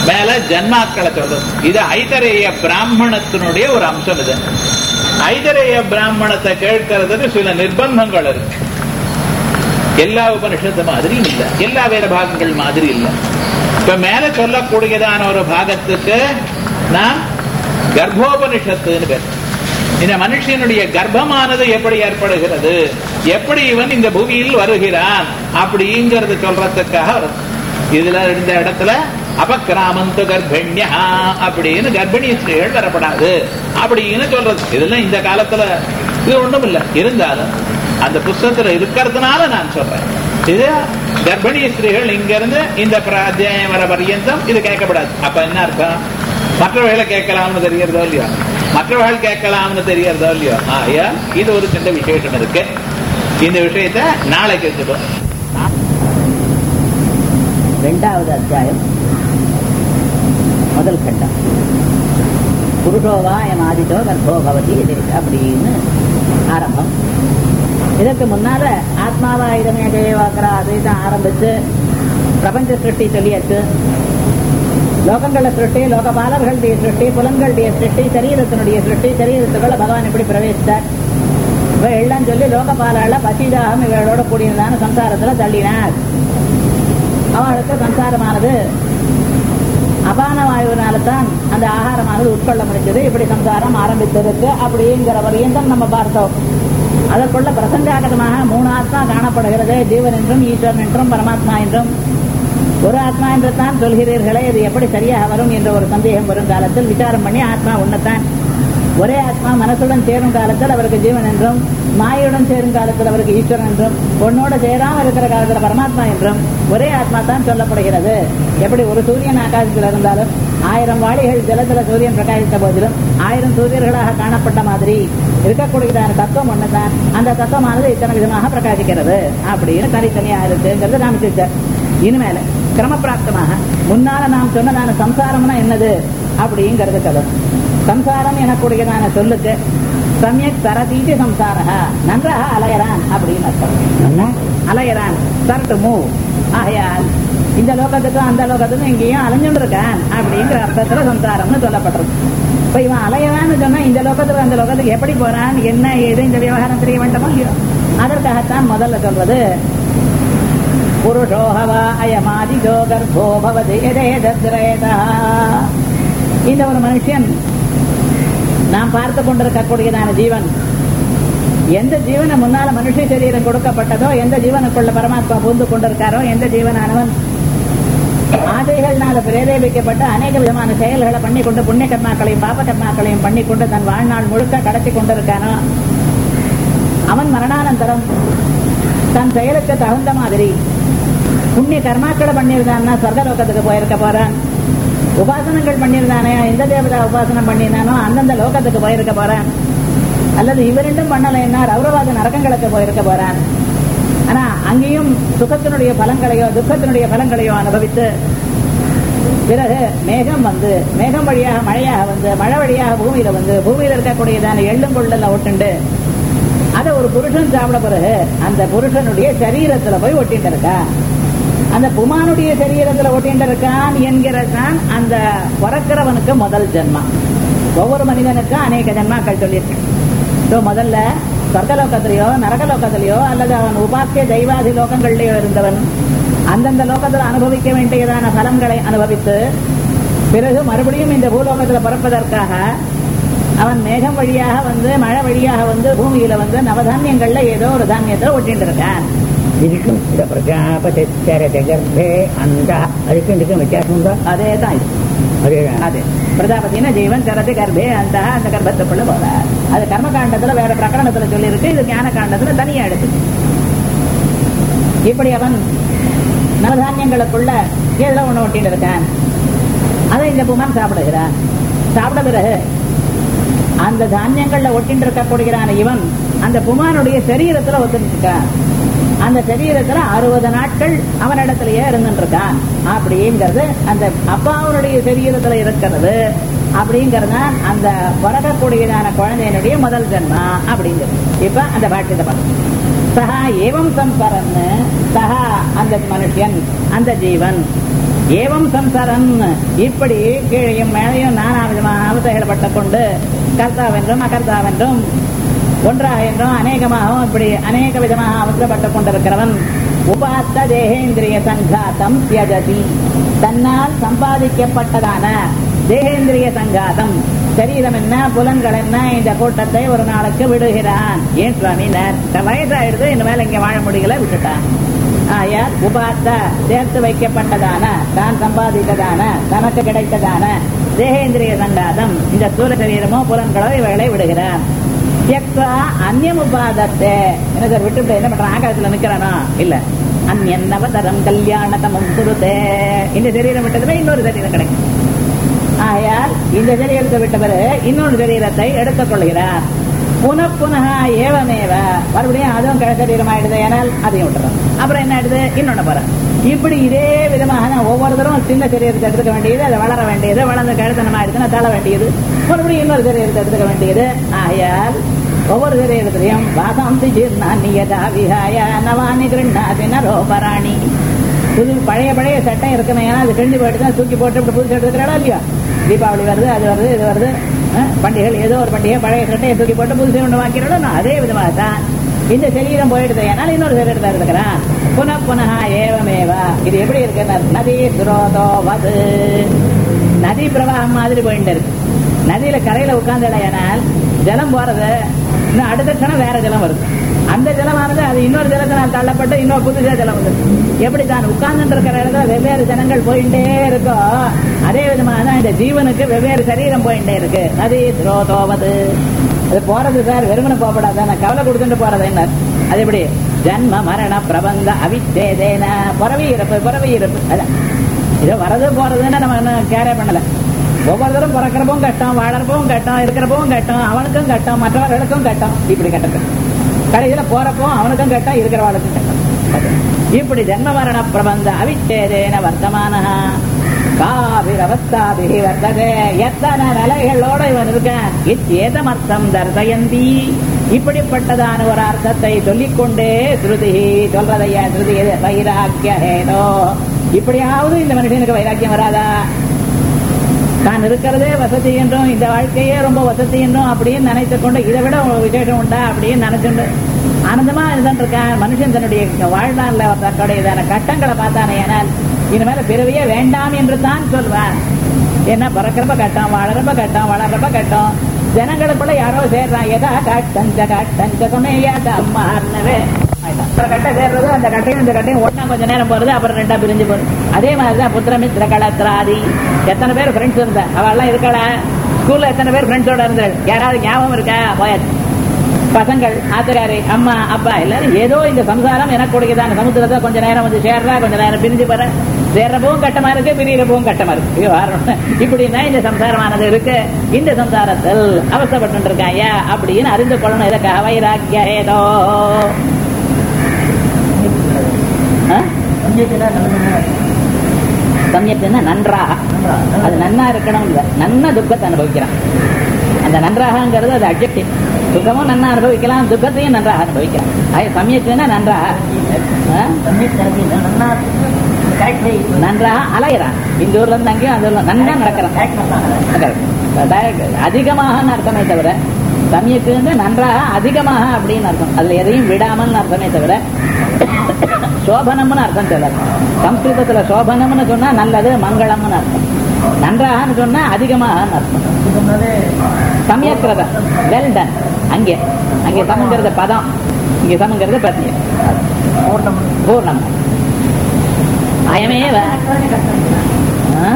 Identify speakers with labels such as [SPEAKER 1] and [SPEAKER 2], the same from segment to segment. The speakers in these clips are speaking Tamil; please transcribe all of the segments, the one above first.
[SPEAKER 1] மேல ஜன்மாக்களை சொல்றது இது ஐதரேய பிராமணத்தினுடைய ஒரு அம்சம் இது ஐதரேய பிராமணத்தை கேட்கறதுக்கு சில நிர்பந்தங்கள் இருக்கு எல்லா உபனிஷத்து மாதிரியும் இல்ல எல்லா வேற பாகங்கள் மாதிரி இல்ல இப்ப மேல சொல்லக்கூடியதான ஒரு பாகத்துக்கு நாம் கர்ப்போபனிஷத்துன்னு பேர் இந்த மனுஷனுடைய கர்ப்பமானது எப்படி ஏற்படுகிறது எப்படி இவன் இந்த பூமியில் வருகிறான் அப்படிங்கறது சொல்றதுக்காக வரும் இதுல இந்த இடத்துல அபக்கிராமந்து கர்ப்பிணியா அப்படின்னு கர்ப்பிணி ஸ்திரீகள் வரப்படாது அப்படின்னு சொல்றது இதெல்லாம் இந்த காலத்துல இது ஒண்ணும் இல்ல இருந்தாலும் அந்த புஸ்தகத்துல இருக்கிறதுனால நான் சொல்றேன் இது கர்ப்பிணி ஸ்திரீகள் இங்க இருந்து இந்த அத்தியாயம் வர பர்யந்தம் இது கேட்கப்படாது அப்ப என்ன அர்த்தம் மற்றவர்களை கேட்கலாம்னு தெரியறதோ இல்லையோ மற்றவர்கள் கேட்கலாம்னு தெரியறதோ இல்லையோ ஆயா இது ஒரு சின்ன விசேஷம் இருக்கு இந்த விஷயத்த நாளைக்கு வச்சுப்போம்
[SPEAKER 2] ரெண்டாவது அத்தியாயம் முதல் கட்டம் புருஷோவா எம் ஆதித்தோ கர்ப்போ பவதி இது அப்படின்னு ஆரம்பம் இதற்கு முன்னால ஆத்மாவா இதமே ஜெயவாக்கரா அதை தான் ஆரம்பிச்சு பிரபஞ்ச சிருஷ்டி சொல்லியாச்சு லோகங்கள சிருஷ்டி லோகபாலர்களுடைய சிருஷ்டி புலன்களுடைய சிருஷ்டி சரீரத்தினுடைய சிருஷ்டி சரீரத்துக்குள்ள பகவான் எப்படி பிரவேசித்தார் இவ எல்லாம் சொல்லி லோகபாலால பசிதாகம் இவளோட கூடியதான சம்சாரத்துல தள்ளினார் அவளுக்கு சம்சாரமானது அபான வாயுவினால தான் அந்த ஆகாரமானது உட்கொள்ள முடிஞ்சது இப்படி சம்சாரம் ஆரம்பித்ததுக்கு அப்படிங்கிற பரியந்தம் நம்ம பார்த்தோம் அதற்குள்ள பிரசங்காகதமாக மூணு ஆத்மா காணப்படுகிறது ஜீவன் என்றும் ஈஸ்வரன் என்றும் பரமாத்மா என்றும் ஒரு ஆத்மா என்று தான் சொல்கிறீர்களே இது எப்படி சரியாக வரும் என்ற ஒரு சந்தேகம் வரும் காலத்தில் விசாரம் பண்ணி ஆத்மா உன்னத்தான் ஒரே ஆத்மா மனசுடன் சேரும் காலத்தில் அவருக்கு ஜீவன் என்றும் மாயுடன் சேரும் காலத்தில் அவருக்கு ஈஸ்வரன் என்றும் பொண்ணோட சேராம இருக்கிற காலத்தில் பரமாத்மா என்றும் ஒரே ஆத்மா தான் சொல்லப்படுகிறது எப்படி ஒரு சூரியன் ஆகாசத்தில் இருந்தாலும் ஆயிரம் வாளிகள் ஜலத்துல சூரியன் பிரகாசித்த போதிலும் ஆயிரம் சூரியர்களாக காணப்பட்ட மாதிரி இருக்கக்கூடியதான தத்துவம் ஒண்ணுதான் அந்த தத்துவமானது இத்தனை விதமாக பிரகாசிக்கிறது அப்படின்னு தனித்தனியா இருக்குங்கிறது ராமகிருஷ்ணர் இனிமேல கிரமப்பிராப்தமாக முன்னால நாம் சொன்னதான சம்சாரம்னா என்னது அப்படிங்கிறது கதை சம்சாரம் எனக்கூடியதான சொல்லுக்கு சமயக் சரதீதி சம்சாரா நன்றாக அலையறான் அப்படின்னு அர்த்தம் அலையறான் சரட்டு மூவ் ஆகையால் இந்த லோகத்துக்கும் அந்த லோகத்துக்கும் எங்கேயும் அலைஞ்சுட்டு இருக்கான் அப்படிங்கிற அர்த்தத்துல சம்சாரம்னு சொல்லப்பட்டிருக்கு இப்ப இவன் அலையறான்னு சொன்னா இந்த லோகத்துக்கு அந்த லோகத்துக்கு எப்படி போறான் என்ன ஏது இந்த விவகாரம் தெரிய வேண்டாமோ இல்லையோ அதற்காகத்தான் முதல்ல சொல்றது புருஷோஹவா அயமாதிஜோ கர்ப்போ பவதி எதேதத்ரேதா இந்த ஒரு மனுஷன் நாம் பார்த்து கொண்டிருக்கக்கூடியதான ஜீவன் எந்த ஜீவனை முன்னால மனுஷ சரீரம் கொடுக்கப்பட்டதோ எந்த ஜீவனுக்குள்ள பரமாத்மா பூந்து கொண்டிருக்காரோ எந்த ஜீவனானவன் ஆசைகள்னால பிரேரேபிக்கப்பட்டு அநேக விதமான செயல்களை பண்ணி கொண்டு புண்ணிய கர்மாக்களையும் பாப கர்மாக்களையும் பண்ணி கொண்டு தன் வாழ்நாள் முழுக்க கடத்தி கொண்டிருக்கானோ அவன் மரணானந்தரம் தன் செயலுக்கு தகுந்த மாதிரி புண்ணிய கர்மாக்களை பண்ணியிருந்தான்னா சொர்க்கலோகத்துக்கு போயிருக்க போறான் உபாசனங்கள் பண்ணியிருந்தானே எந்த தேவதா உபாசனம் பண்ணியிருந்தானோ அந்தந்த லோகத்துக்கு போயிருக்க போறான் அல்லது இவரெண்டும் பண்ணலைன்னா ரௌரவாத நரகங்களுக்கு போயிருக்க போறான் ஆனா அங்கேயும் சுகத்தினுடைய பலங்களையோ துக்கத்தினுடைய பலங்களையோ அனுபவித்து பிறகு மேகம் வந்து மேகம் வழியாக மழையாக வந்து மழை வழியாக பூமியில வந்து பூமியில இருக்கக்கூடியதான எள்ளும் கொள்ளல ஒட்டுண்டு அதை ஒரு புருஷன் சாப்பிட பிறகு அந்த புருஷனுடைய சரீரத்துல போய் ஒட்டிட்டு இருக்கா அந்த புமானுடைய சரீரத்துல ஒட்டிட்டு இருக்கான் என்கிறதான் அந்த பிறக்கிறவனுக்கு முதல் ஜென்மா ஒவ்வொரு மனிதனுக்கும் அநேக ஜென்மாக்கள் சொல்லியிருக்கு ஸோ முதல்ல சொர்க்கலோகத்திலேயோ நரகலோகத்திலேயோ அல்லது அவன் உபாசிய தெய்வாதி லோகங்கள்லயோ இருந்தவன் அந்தந்த லோகத்தில் அனுபவிக்க வேண்டியதான பலன்களை அனுபவித்து பிறகு மறுபடியும் இந்த பூலோகத்தில் பிறப்பதற்காக அவன் மேகம் வழியாக வந்து மழை வழியாக வந்து பூமியில வந்து நவதானியங்கள்ல ஏதோ ஒரு தானியத்துல ஒட்டிட்டு இருக்கான்
[SPEAKER 3] இதுக்கும் இந்த பிரஜாபதிச்சரத கர்ப்பே அந்த அதுக்கும் இதுக்கும் வித்தியாசம் உண்டா
[SPEAKER 2] அதே தான் இது
[SPEAKER 3] அதே
[SPEAKER 2] அது பிரஜாபதினா ஜீவன் சரதி கர்ப்பே அந்த அந்த கர்ப்பத்துக்குள்ள போறார் அது கர்மகாண்டத்துல வேற பிரகரணத்துல சொல்லி இருக்கு இது ஞான காண்டத்துல தனியா எடுத்து இப்படி அவன் நவதானியங்களுக்குள்ள ஏதோ ஒண்ணு ஒட்டிட்டு இருக்கான் அதை இந்த புமான் சாப்பிடுகிறான் சாப்பிட பிறகு அந்த தானியங்கள்ல ஒட்டிட்டு இருக்கக்கூடியதான இவன் அந்த புமானுடைய சரீரத்துல ஒத்துட்டு இருக்கான் அந்த சரீரத்துல அறுபது நாட்கள் அவனிடத்திலேயே இருந்துட்டு இருக்கான் அப்படிங்கிறது அந்த அப்பாவுடைய சரீரத்துல இருக்கிறது அப்படிங்கிறது அந்த பிறக்கக்கூடியதான குழந்தையினுடைய முதல் ஜென்மா அப்படிங்கிறது இப்ப அந்த பாட்டியத்தை பார்க்கணும் சஹா ஏவம் சம்பரன்னு சஹா அந்த மனுஷன் அந்த ஜீவன் ஏவம் சம்சாரன் இப்படி கீழையும் மேலையும் நானா விதமான அவசைகள் பட்டுக் கொண்டு கர்த்தாவென்றும் அகர்த்தாவென்றும் ஒன்றாக என்றும் அநேகமாகவும் இப்படி அநேக விதமாக அவசரப்பட்டுக் கொண்டிருக்கிறவன் உபாத்த தேகேந்திரிய சங்காத்தம் தியஜதி தன்னால் சம்பாதிக்கப்பட்டதான தேகேந்திரிய சங்காதம் சரீரம் என்ன புலன்கள் என்ன இந்த கூட்டத்தை ஒரு நாளுக்கு விடுகிறான் ஏன் சுவாமி வயசாயிடுது இனிமேல் இங்க வாழ முடியல விட்டுட்டான் ஆயார் உபாத்த சேர்த்து வைக்கப்பட்டதான தான் சம்பாதித்ததான தனக்கு கிடைத்ததான தேகேந்திரிய சங்காதம் இந்த ஸ்தூல சரீரமோ புலன்களோ இவைகளை விடுகிறான் தியக்வா அந்நியம் உபாதத்தே என்ன சார் விட்டு என்ன பண்றான் ஆகாசத்துல நிக்கிறானா இல்ல அந்நியன் நவதரம் கல்யாணதமம் குருதே இந்த சரீரம் விட்டதுமே இன்னொரு சரீரம் கிடைக்கும் ஆகையால் இந்த சரீரத்தை விட்டவர் இன்னொரு சரீரத்தை எடுத்துக் கொள்கிறார் புன புனக ஏவமேவ மறுபடியும் அதுவும் கிழ சரீரம் ஆயிடுது ஏனால் அதையும் விட்டுறோம் அப்புறம் என்ன ஆயிடுது இன்னொன்னு போறேன் இப்படி இதே விதமாக நான் ஒவ்வொருத்தரும் சின்ன சரீரத்தை எடுத்துக்க வேண்டியது அதை வளர வேண்டியது வளர்ந்த கழுத்தனம் ஆயிடுச்சுன்னா தள்ள வேண்டியது மறுபடியும் இன்னொரு சரீரத்தை எடுத்துக்க வேண்டியது ஆகையால் ஒவ்வொரு சரீரத்திலையும் வாசாந்தி ஜீர்ணான்யதா விஹாய நவானி கிருண்ணாதி நரோபராணி புது பழைய பழைய சட்டை இருக்கணும் ஏன்னா அது கிழிஞ்சு போயிட்டு தான் தூக்கி போட்டு இப்படி புதுசு எடுத்துக்கிறா இல்லையா தீபாவளி வருது அது வருது இது வருது அஹ், பண்டிகைகள் ஏதோ ஒரு பண்டிகை பழைய சட்டையை தூக்கி போட்டு புதுசு ஒன்று வாங்கிறோம் அதே விதமாக தான் இந்த சரீரம் போயிடுது ஏனால் இன்னொரு சரீரத்தை எடுத்துக்கிறான் புன புனக ஏவமேவா இது எப்படி இருக்குன்னா நதி சுரோதோ வது நதி பிரவாகம் மாதிரி போயிட்டு இருக்கு நதியில கரையில உட்கார்ந்தடையானால் ஜலம் போறது இன்னும் அடுத்த கணம் வேற ஜலம் வருது அந்த ஜலமானது அது இன்னொரு ஜலத்தினால் தள்ளப்பட்டு இன்னொரு புதுசா ஜலம் வந்து எப்படி தான் உட்கார்ந்து இருக்கிற இடத்துல வெவ்வேறு ஜனங்கள் போயிட்டே இருக்கோ அதே விதமாக தான் இந்த ஜீவனுக்கு வெவ்வேறு சரீரம் போயிட்டே இருக்கு நதி துரோதோவது அது போறது சார் வெறுமனை போகப்படாது நான் கவலை கொடுத்துட்டு போறது என்ன அது எப்படி ஜன்ம மரண பிரபந்த அவிச்சேதேன பிறவி இறப்பு பிறவி இறப்பு அதான் இது வரது போறதுன்னு நம்ம இன்னும் கேரே பண்ணல ஒவ்வொருத்தரும் பிறக்கிறப்பவும் கட்டம் வாழறப்பவும் கட்டம் இருக்கிறப்பவும் கட்டம் அவனுக்கும் கட்டம் மற்றவர்களுக்கும் கட்டம் இப்படி கட்டது கடைசியில போறப்போ அவனுக்கும் கட்டம் இருக்கிறவளுக்கும் கட்டம் இப்படி ஜன்ம மரண பிரபந்த அவிச்சேதேன வர்த்தமான காபிரவஸ்தாபி வர்த்ததே எத்தனை நிலைகளோட இவன் இருக்கான் இச்சேதமர்த்தம் தர்சயந்தி இப்படிப்பட்டதான ஒரு அர்த்தத்தை சொல்லிக்கொண்டே ஸ்ருதி சொல்றதையா ஸ்ருதி எது? வைராக்கிய ஹேனோ இப்படியாவது இந்த மனுஷனுக்கு வைராக்கியம் வராதா தான் இருக்கிறதே வசதி என்றும் இந்த வாழ்க்கையே ரொம்ப வசதி என்றும் அப்படின்னு நினைத்துக் கொண்டு இதை விட ஒரு விசேஷம் உண்டா அப்படின்னு நினைச்சுண்டு ஆனந்தமா இருந்துட்டு இருக்கான் மனுஷன் தன்னுடைய வாழ்நாள்ல தன்னுடையதான கட்டங்களை பார்த்தானே ஏனால் இனிமேல பிறவியே வேண்டாம் என்று தான் சொல்வான் என்ன பிறக்கிறப்ப கட்டம் வாழறப்ப கட்டம் வளர்றப்ப கட்டம் ஜனங்களுக்குள்ள யாரோ சேர்றான் எதா காட்டஞ்ச காட்டஞ்ச துணையாத அம்மான்னவே ஒரு கட்டை சேர்றது அந்த கட்டையும் இந்த கட்டையும் ஒண்ணா கொஞ்ச நேரம் போறது அப்புறம் ரெண்டா பிரிஞ்சு போறது அதே மாதிரிதான் புத்திரமித்திர களத்திராதி எத்தனை பேர் ஃப்ரெண்ட்ஸ் இருந்தா அவெல்லாம் இருக்கல ஸ்கூல்ல எத்தனை பேர் ஃப்ரெண்ட்ஸோட இருந்தாள் யாராவது ஞாபகம் இருக்கா போயாச்சு பசங்கள் ஆத்துக்காரி அம்மா அப்பா எல்லாரும் ஏதோ இந்த சம்சாரம் எனக்கு கொடுக்குதான சமுத்திரத்தை கொஞ்ச நேரம் வந்து சேர்றா கொஞ்ச நேரம் பிரிஞ்சு போற சேர்றப்பவும் கட்டமா இருக்கு பிரியறப்பவும் கட்டமா இருக்கு இது வாரம் இப்படின்னா இந்த சம்சாரமானது இருக்கு இந்த சம்சாரத்தில் அவசப்பட்டு இருக்காங்க அப்படின்னு அறிந்து கொள்ளணும் இதற்காக வைராக்கிய ஏதோ ஆ? சமயத்துன்னா நன்றாக அது நன்னா இருக்கணும் இல்ல நன்னா துக்கத்தை அனுபவிக்கிறான் அந்த நன்றாகங்கிறது அது அப்ஜெக்டிவ் சுகமும் நன்னா அனுபவிக்கலாம் துக்கத்தையும் நன்றாக அனுபவிக்கலாம் அது சமயத்துனா நன்றாக ஆ? நன்றாக அலையிறான் இந்த ஊர்ல இருந்து அங்கேயும் அந்த ஊர்ல நன்றா நடக்கிறான் Direct. அதிகமாக அர்த்தமே தவிர சமயத்து வந்து நன்றாக அதிகமாக அப்படின்னு அர்த்தம் அதுல எதையும் விடாமல் அர்த்தமே தவிர சோபனம்னு அர்த்தம் தெரியல சம்ஸ்கிருதத்துல சோபனம்னு சொன்னா நல்லது மங்களம்னு அர்த்தம் நன்றாகன்னு சொன்னா அதிகமாக அர்த்தம் சமயக்கிரதம் வெல் டன் அங்கே அங்கே சமங்கிறது பதம் இங்கே சமங்கிறது பத்தியம் பூர்ணம் அயமேவ ஆ?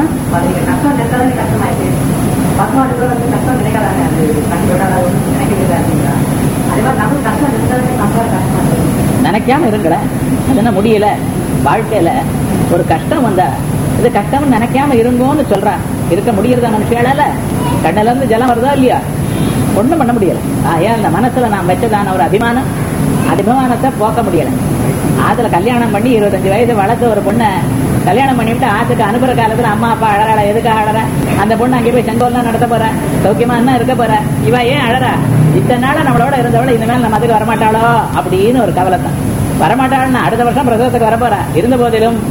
[SPEAKER 2] நினைக்காம இருங்கல அது என்ன முடியல வாழ்க்கையில ஒரு கஷ்டம் வந்தா இது கஷ்டம் நினைக்காம இருங்கோன்னு சொல்றான் இருக்க முடியறதா மனுஷால கண்ணுல இருந்து ஜலம் வருதா இல்லையா ஒண்ணும் பண்ண முடியல ஆயா இந்த மனசுல நான் வச்சதான ஒரு அபிமானம் அபிமானத்தை போக்க முடியல ஆத்துல கல்யாணம் பண்ணி இருபத்தஞ்சு வயசு வளர்த்த ஒரு பொண்ணை கல்யாணம் பண்ணிவிட்டு ஆத்துக்கு அனுப்புற காலத்துல அம்மா அப்பா அழறா எதுக்கு அழற அந்த பொண்ணு அங்கே போய் செங்கோல்லாம் நடத்த போற சௌக்கியமா என்ன இருக்க போற இவ ஏன் அழறா இத்தனை நாளா நம்மளோட இருந்தவள இனிமேல் நம்ம அதுக்கு வரமாட்டாளோ அப்படின்னு ஒரு கவலை தான் வரமாட்டாள்னா அடுத்த வருஷம் பிரசவத்துக்கு வரப்போறா இருந்த போதிலும்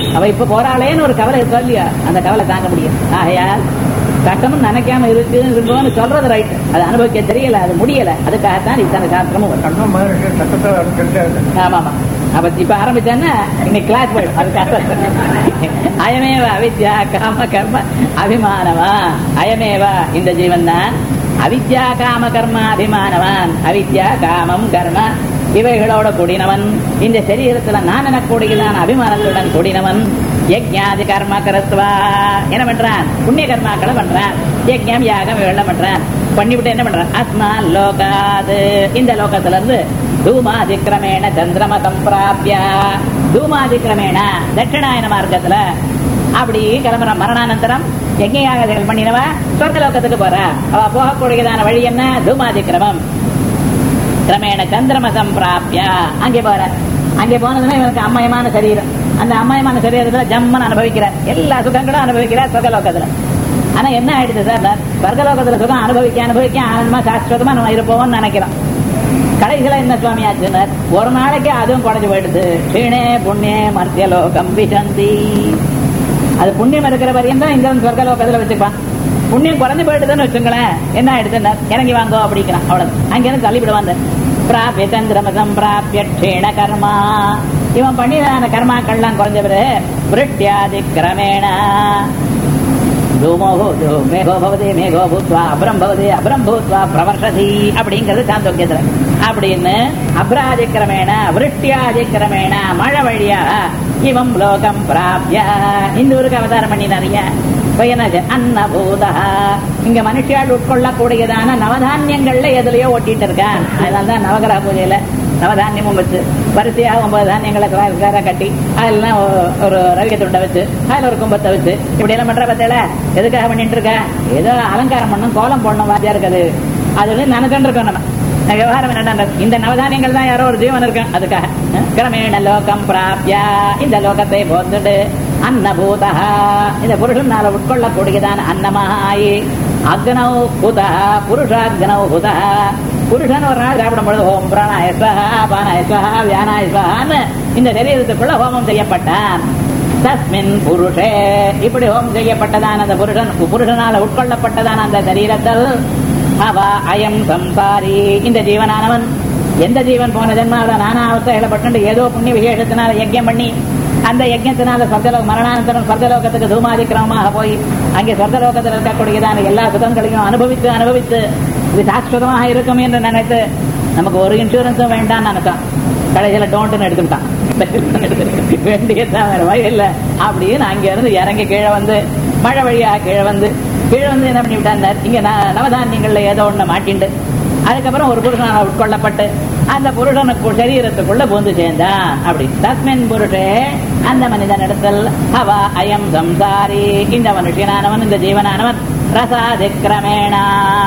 [SPEAKER 2] அவ இப்ப போறாளேன்னு ஒரு கவலை இருக்கா இல்லையா அந்த கவலை தாங்க முடியும் ஆகையால் கஷ்டமும் நினைக்காம இருக்குன்னு சொல்றது ரைட் அது அனுபவிக்க தெரியல அது முடியல அதுக்காகத்தான் இத்தனை சாஸ்திரமும் வரும்
[SPEAKER 3] கண்ணம் மகரிஷி சட்டத்தை அனுப்பிட்டு
[SPEAKER 2] ஆமா ஆமா அப்ப இப்ப ஆரம்பிச்சேன்னா இன்னைக்கு கிளாஸ் போயிடும் அதுக்காக அயமேவ அவித்யா காம கர்ம அபிமானவா அயமேவா இந்த ஜீவன் தான் அவித்யா காம கர்ம அபிமானவான் அவித்யா காமம் கர்ம இவைகளோட கூடினவன் இந்த சரீரத்துல நான் எனக்கூடியதான அபிமானத்துடன் கூடினவன் யஜ்ஞாதி கர்ம கருத்துவா என்ன பண்றான் புண்ணிய கர்மாக்களை பண்றான் யஜ்ஞம் யாகம் இவைகள்லாம் பண்றான் பண்ணிவிட்டு என்ன பண்றான் ஆத்மா லோகாது இந்த லோகத்துல இருந்து தூமாதிக்கிரமேண சந்திரமதம் பிராபிய தூமாதிக்கிரமேண தட்சிணாயன மார்க்கத்துல அப்படி கிளம்புற மரணானந்தரம் யஜ்ஞயாகங்கள் பண்ணினவ சொர்க்க லோகத்துக்கு போற அவ போகக்கூடியதான வழி என்ன தூமாதிக்கிரமம் கிரமேண சந்திரமசம் பிராபிய அங்கே போற அங்கே போனதுன்னா இவனுக்கு அம்மயமான சரீரம் அந்த அம்மயமான சரீரத்துல ஜம்மன் அனுபவிக்கிறார் எல்லா சுகங்களும் அனுபவிக்கிறார் சொர்க்கலோகத்துல ஆனா என்ன ஆயிடுது சார் சொர்க்கலோகத்துல சுகம் அனுபவிக்க அனுபவிக்க ஆனந்தமா சாஸ்வதமா நம்ம இருப்போம்னு நினைக்கிறோம் கடைசியில என்ன சுவாமி ஆச்சுனர் ஒரு நாளைக்கு அதுவும் குறைஞ்சு போயிடுது க்ஷீணே புண்ணிய மத்தியலோகம் விசந்தி அது புண்ணியம் இருக்கிற வரையும் தான் இந்த சொர்க்கலோகத்துல வச்சுப்பான் புண்ணியம் குறைஞ்சு போயிடுதுன்னு வச்சுங்களேன் என்ன ஆயிடுதுன்னா இறங்கி வாங்கோ அப்படிங்கிறான் அவ்வளவு அங்கிருந்து தள்ளிவிடுவாங்க பிராபிய சந்திரமசம் பிராபிய க்ஷீண கர்மா இவன் பண்ணிதான கர்மாக்கள்லாம் குறைஞ்சவரு விருட்டியாதி கிரமேண தூமோ பூ மேகோ பவதி மேகோ பூத்வா அபரம் பவதி அபரம் பூத்வா பிரவர்ஷதி அப்படிங்கிறது சாந்தோக்கியத்துல அப்படின்னு அபராதிக்கிரமேண விருட்டியாதிக்கிரமேண மழை வழியா இவம் லோகம் பிராபிய இந்த ஊருக்கு அவதாரம் பண்ணினாரியா பயனது அன்னபூதா இங்க மனுஷியால் உட்கொள்ளக்கூடியதான நவதானியங்கள்ல எதுலயோ ஓட்டிட்டு இருக்கான் அதனாலதான் நவகிரக பூஜையில நவதானியமும் வச்சு வரிசையாக ஒன்பது தானியங்களை வேற கட்டி அதெல்லாம் ஒ- ஒரு ரவிக துண்டை வச்சு அதுல ஒரு கும்பத்தை வச்சு இப்படி எல்லாம் பண்ற பத்தியில எதுக்காக பண்ணிட்டு இருக்க ஏதோ அலங்காரம் பண்ணும் கோலம் போடணும் வாத்தியா இருக்குது அது வந்து நினைச்சுட்டு இருக்கோம் நம்ம நான் விவகாரம் என்னடா இந்த நவதானியங்கள் தான் யாரோ ஒரு ஜீவன் இருக்கான் அதுக்காக அஹ், கிரமேண லோகம் பிராப்யா இந்த லோகத்தை போந்துட்டு அன்னபூதா இந்த புருஷனால உட்கொள்ளக்கூடியதான அன்னமாயி அக்னௌ புதா புருஷாக்னௌ புதா புருஷன் ஒரு நாள் சாப்பிடும் பொழுது ஓம் பிராணாய ஸ்வஹா பானாய ஸ்வஹா வியானாய ஸ்வஹான்னு இந்த சரீரத்துக்குள்ள ஹோமம் செய்யப்பட்டான் தஸ்மின் புருஷே இப்படி ஹோமம் செய்யப்பட்டதான அந்த புருஷன் புருஷனால உட்கொள்ளப்பட்டதான அந்த சரீரத்தில் அவ அயம் சம்சாரி இந்த ஜீவனானவன் எந்த ஜீவன் போன ஜென்மாவில நானா அவஸ்தைப்பட்டு ஏதோ புண்ணிய விசேஷத்தினால யஜ்யம் பண்ணி அந்த யஜ்யத்தினால சொர்க்கலோக மரணானந்தரம் சொர்க்கலோகத்துக்கு தூமாதிக்கிரமமாக போய் அங்கே சொர்க்கலோகத்தில் இருக்கக்கூடியதான எல்லா சுகங்களையும் அனுபவித்து அனுபவித்து இது சாஸ்வதமாக இருக்கும் என்று நினைத்து நமக்கு ஒரு இன்சூரன்ஸும் வேண்டாம்னு நினைச்சான் கடைசியில டோன்ட்னு எடுத்துட்டான் வேண்டியதான் வேற வழி இல்ல அப்படின்னு அங்க இருந்து இறங்கி கீழே வந்து மழை வழியா கீழே வந்து கீழே வந்து என்ன பண்ணி விட்டார் இங்க ந- நவதானியங்கள்ல ஏதோ ஒண்ணு மாட்டிண்டு அதுக்கப்புறம் ஒரு புருஷனால உட்கொள்ளப்பட்டு அந்த புருஷனுக்கு சரீரத்துக்குள்ள பூந்து சேர்ந்தான் அப்படி தஸ்மின் புருஷே அந்த மனிதன் இடத்தில் அவ அயம் சம்சாரி இந்த மனுஷனானவன் இந்த ஜீவனானவன் ரசாதிக்கிரமேணா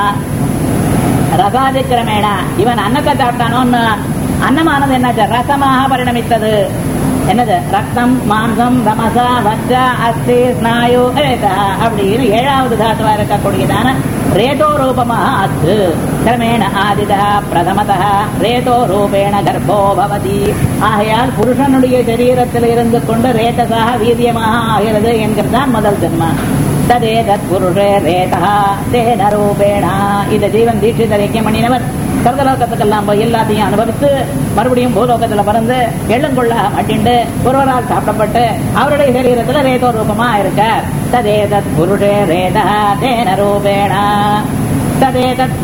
[SPEAKER 2] ரசாதிக்கிரமேணா இவன் அன்னத்தை சாப்பிட்டானோன்னு அன்னமானது என்னாச்சு ரசமாக பரிணமித்தது என்னது ரத்தம் மாம்சம் தமசா வச்ச அஸ்தி ஸ்நாயு ரேதா அப்படின்னு ஏழாவது தாத்துவா இருக்கக்கூடியதான ரேதோ ரூபமாக அத்து கிரமேண ஆதிதா பிரதமதா ரேதோ ரூபேண கர்ப்போ பவதி ஆகையால் புருஷனுடைய சரீரத்தில் இருந்து கொண்டு ரேதசாக வீரியமாக ஆகிறது என்கிறதுதான் முதல் ஜென்மா ததேதத் புருஷே ரேதா தேன ரூபேணா இந்த ஜீவன் தீட்சிதர் யஜ்யம் பண்ணினவர் சொர்க்கலோகத்துக்கெல்லாம் போய் எல்லாத்தையும் அனுபவித்து மறுபடியும் பூலோகத்துல பிறந்து எள்ளுங்கொள்ள மாட்டிண்டு ஒருவரால் சாப்பிடப்பட்டு அவருடைய சரீரத்துல ரேதோ ரூபமா இருக்கார் ததேதத் புருஷே ரேதா தேன ரூபேணா तदेतत्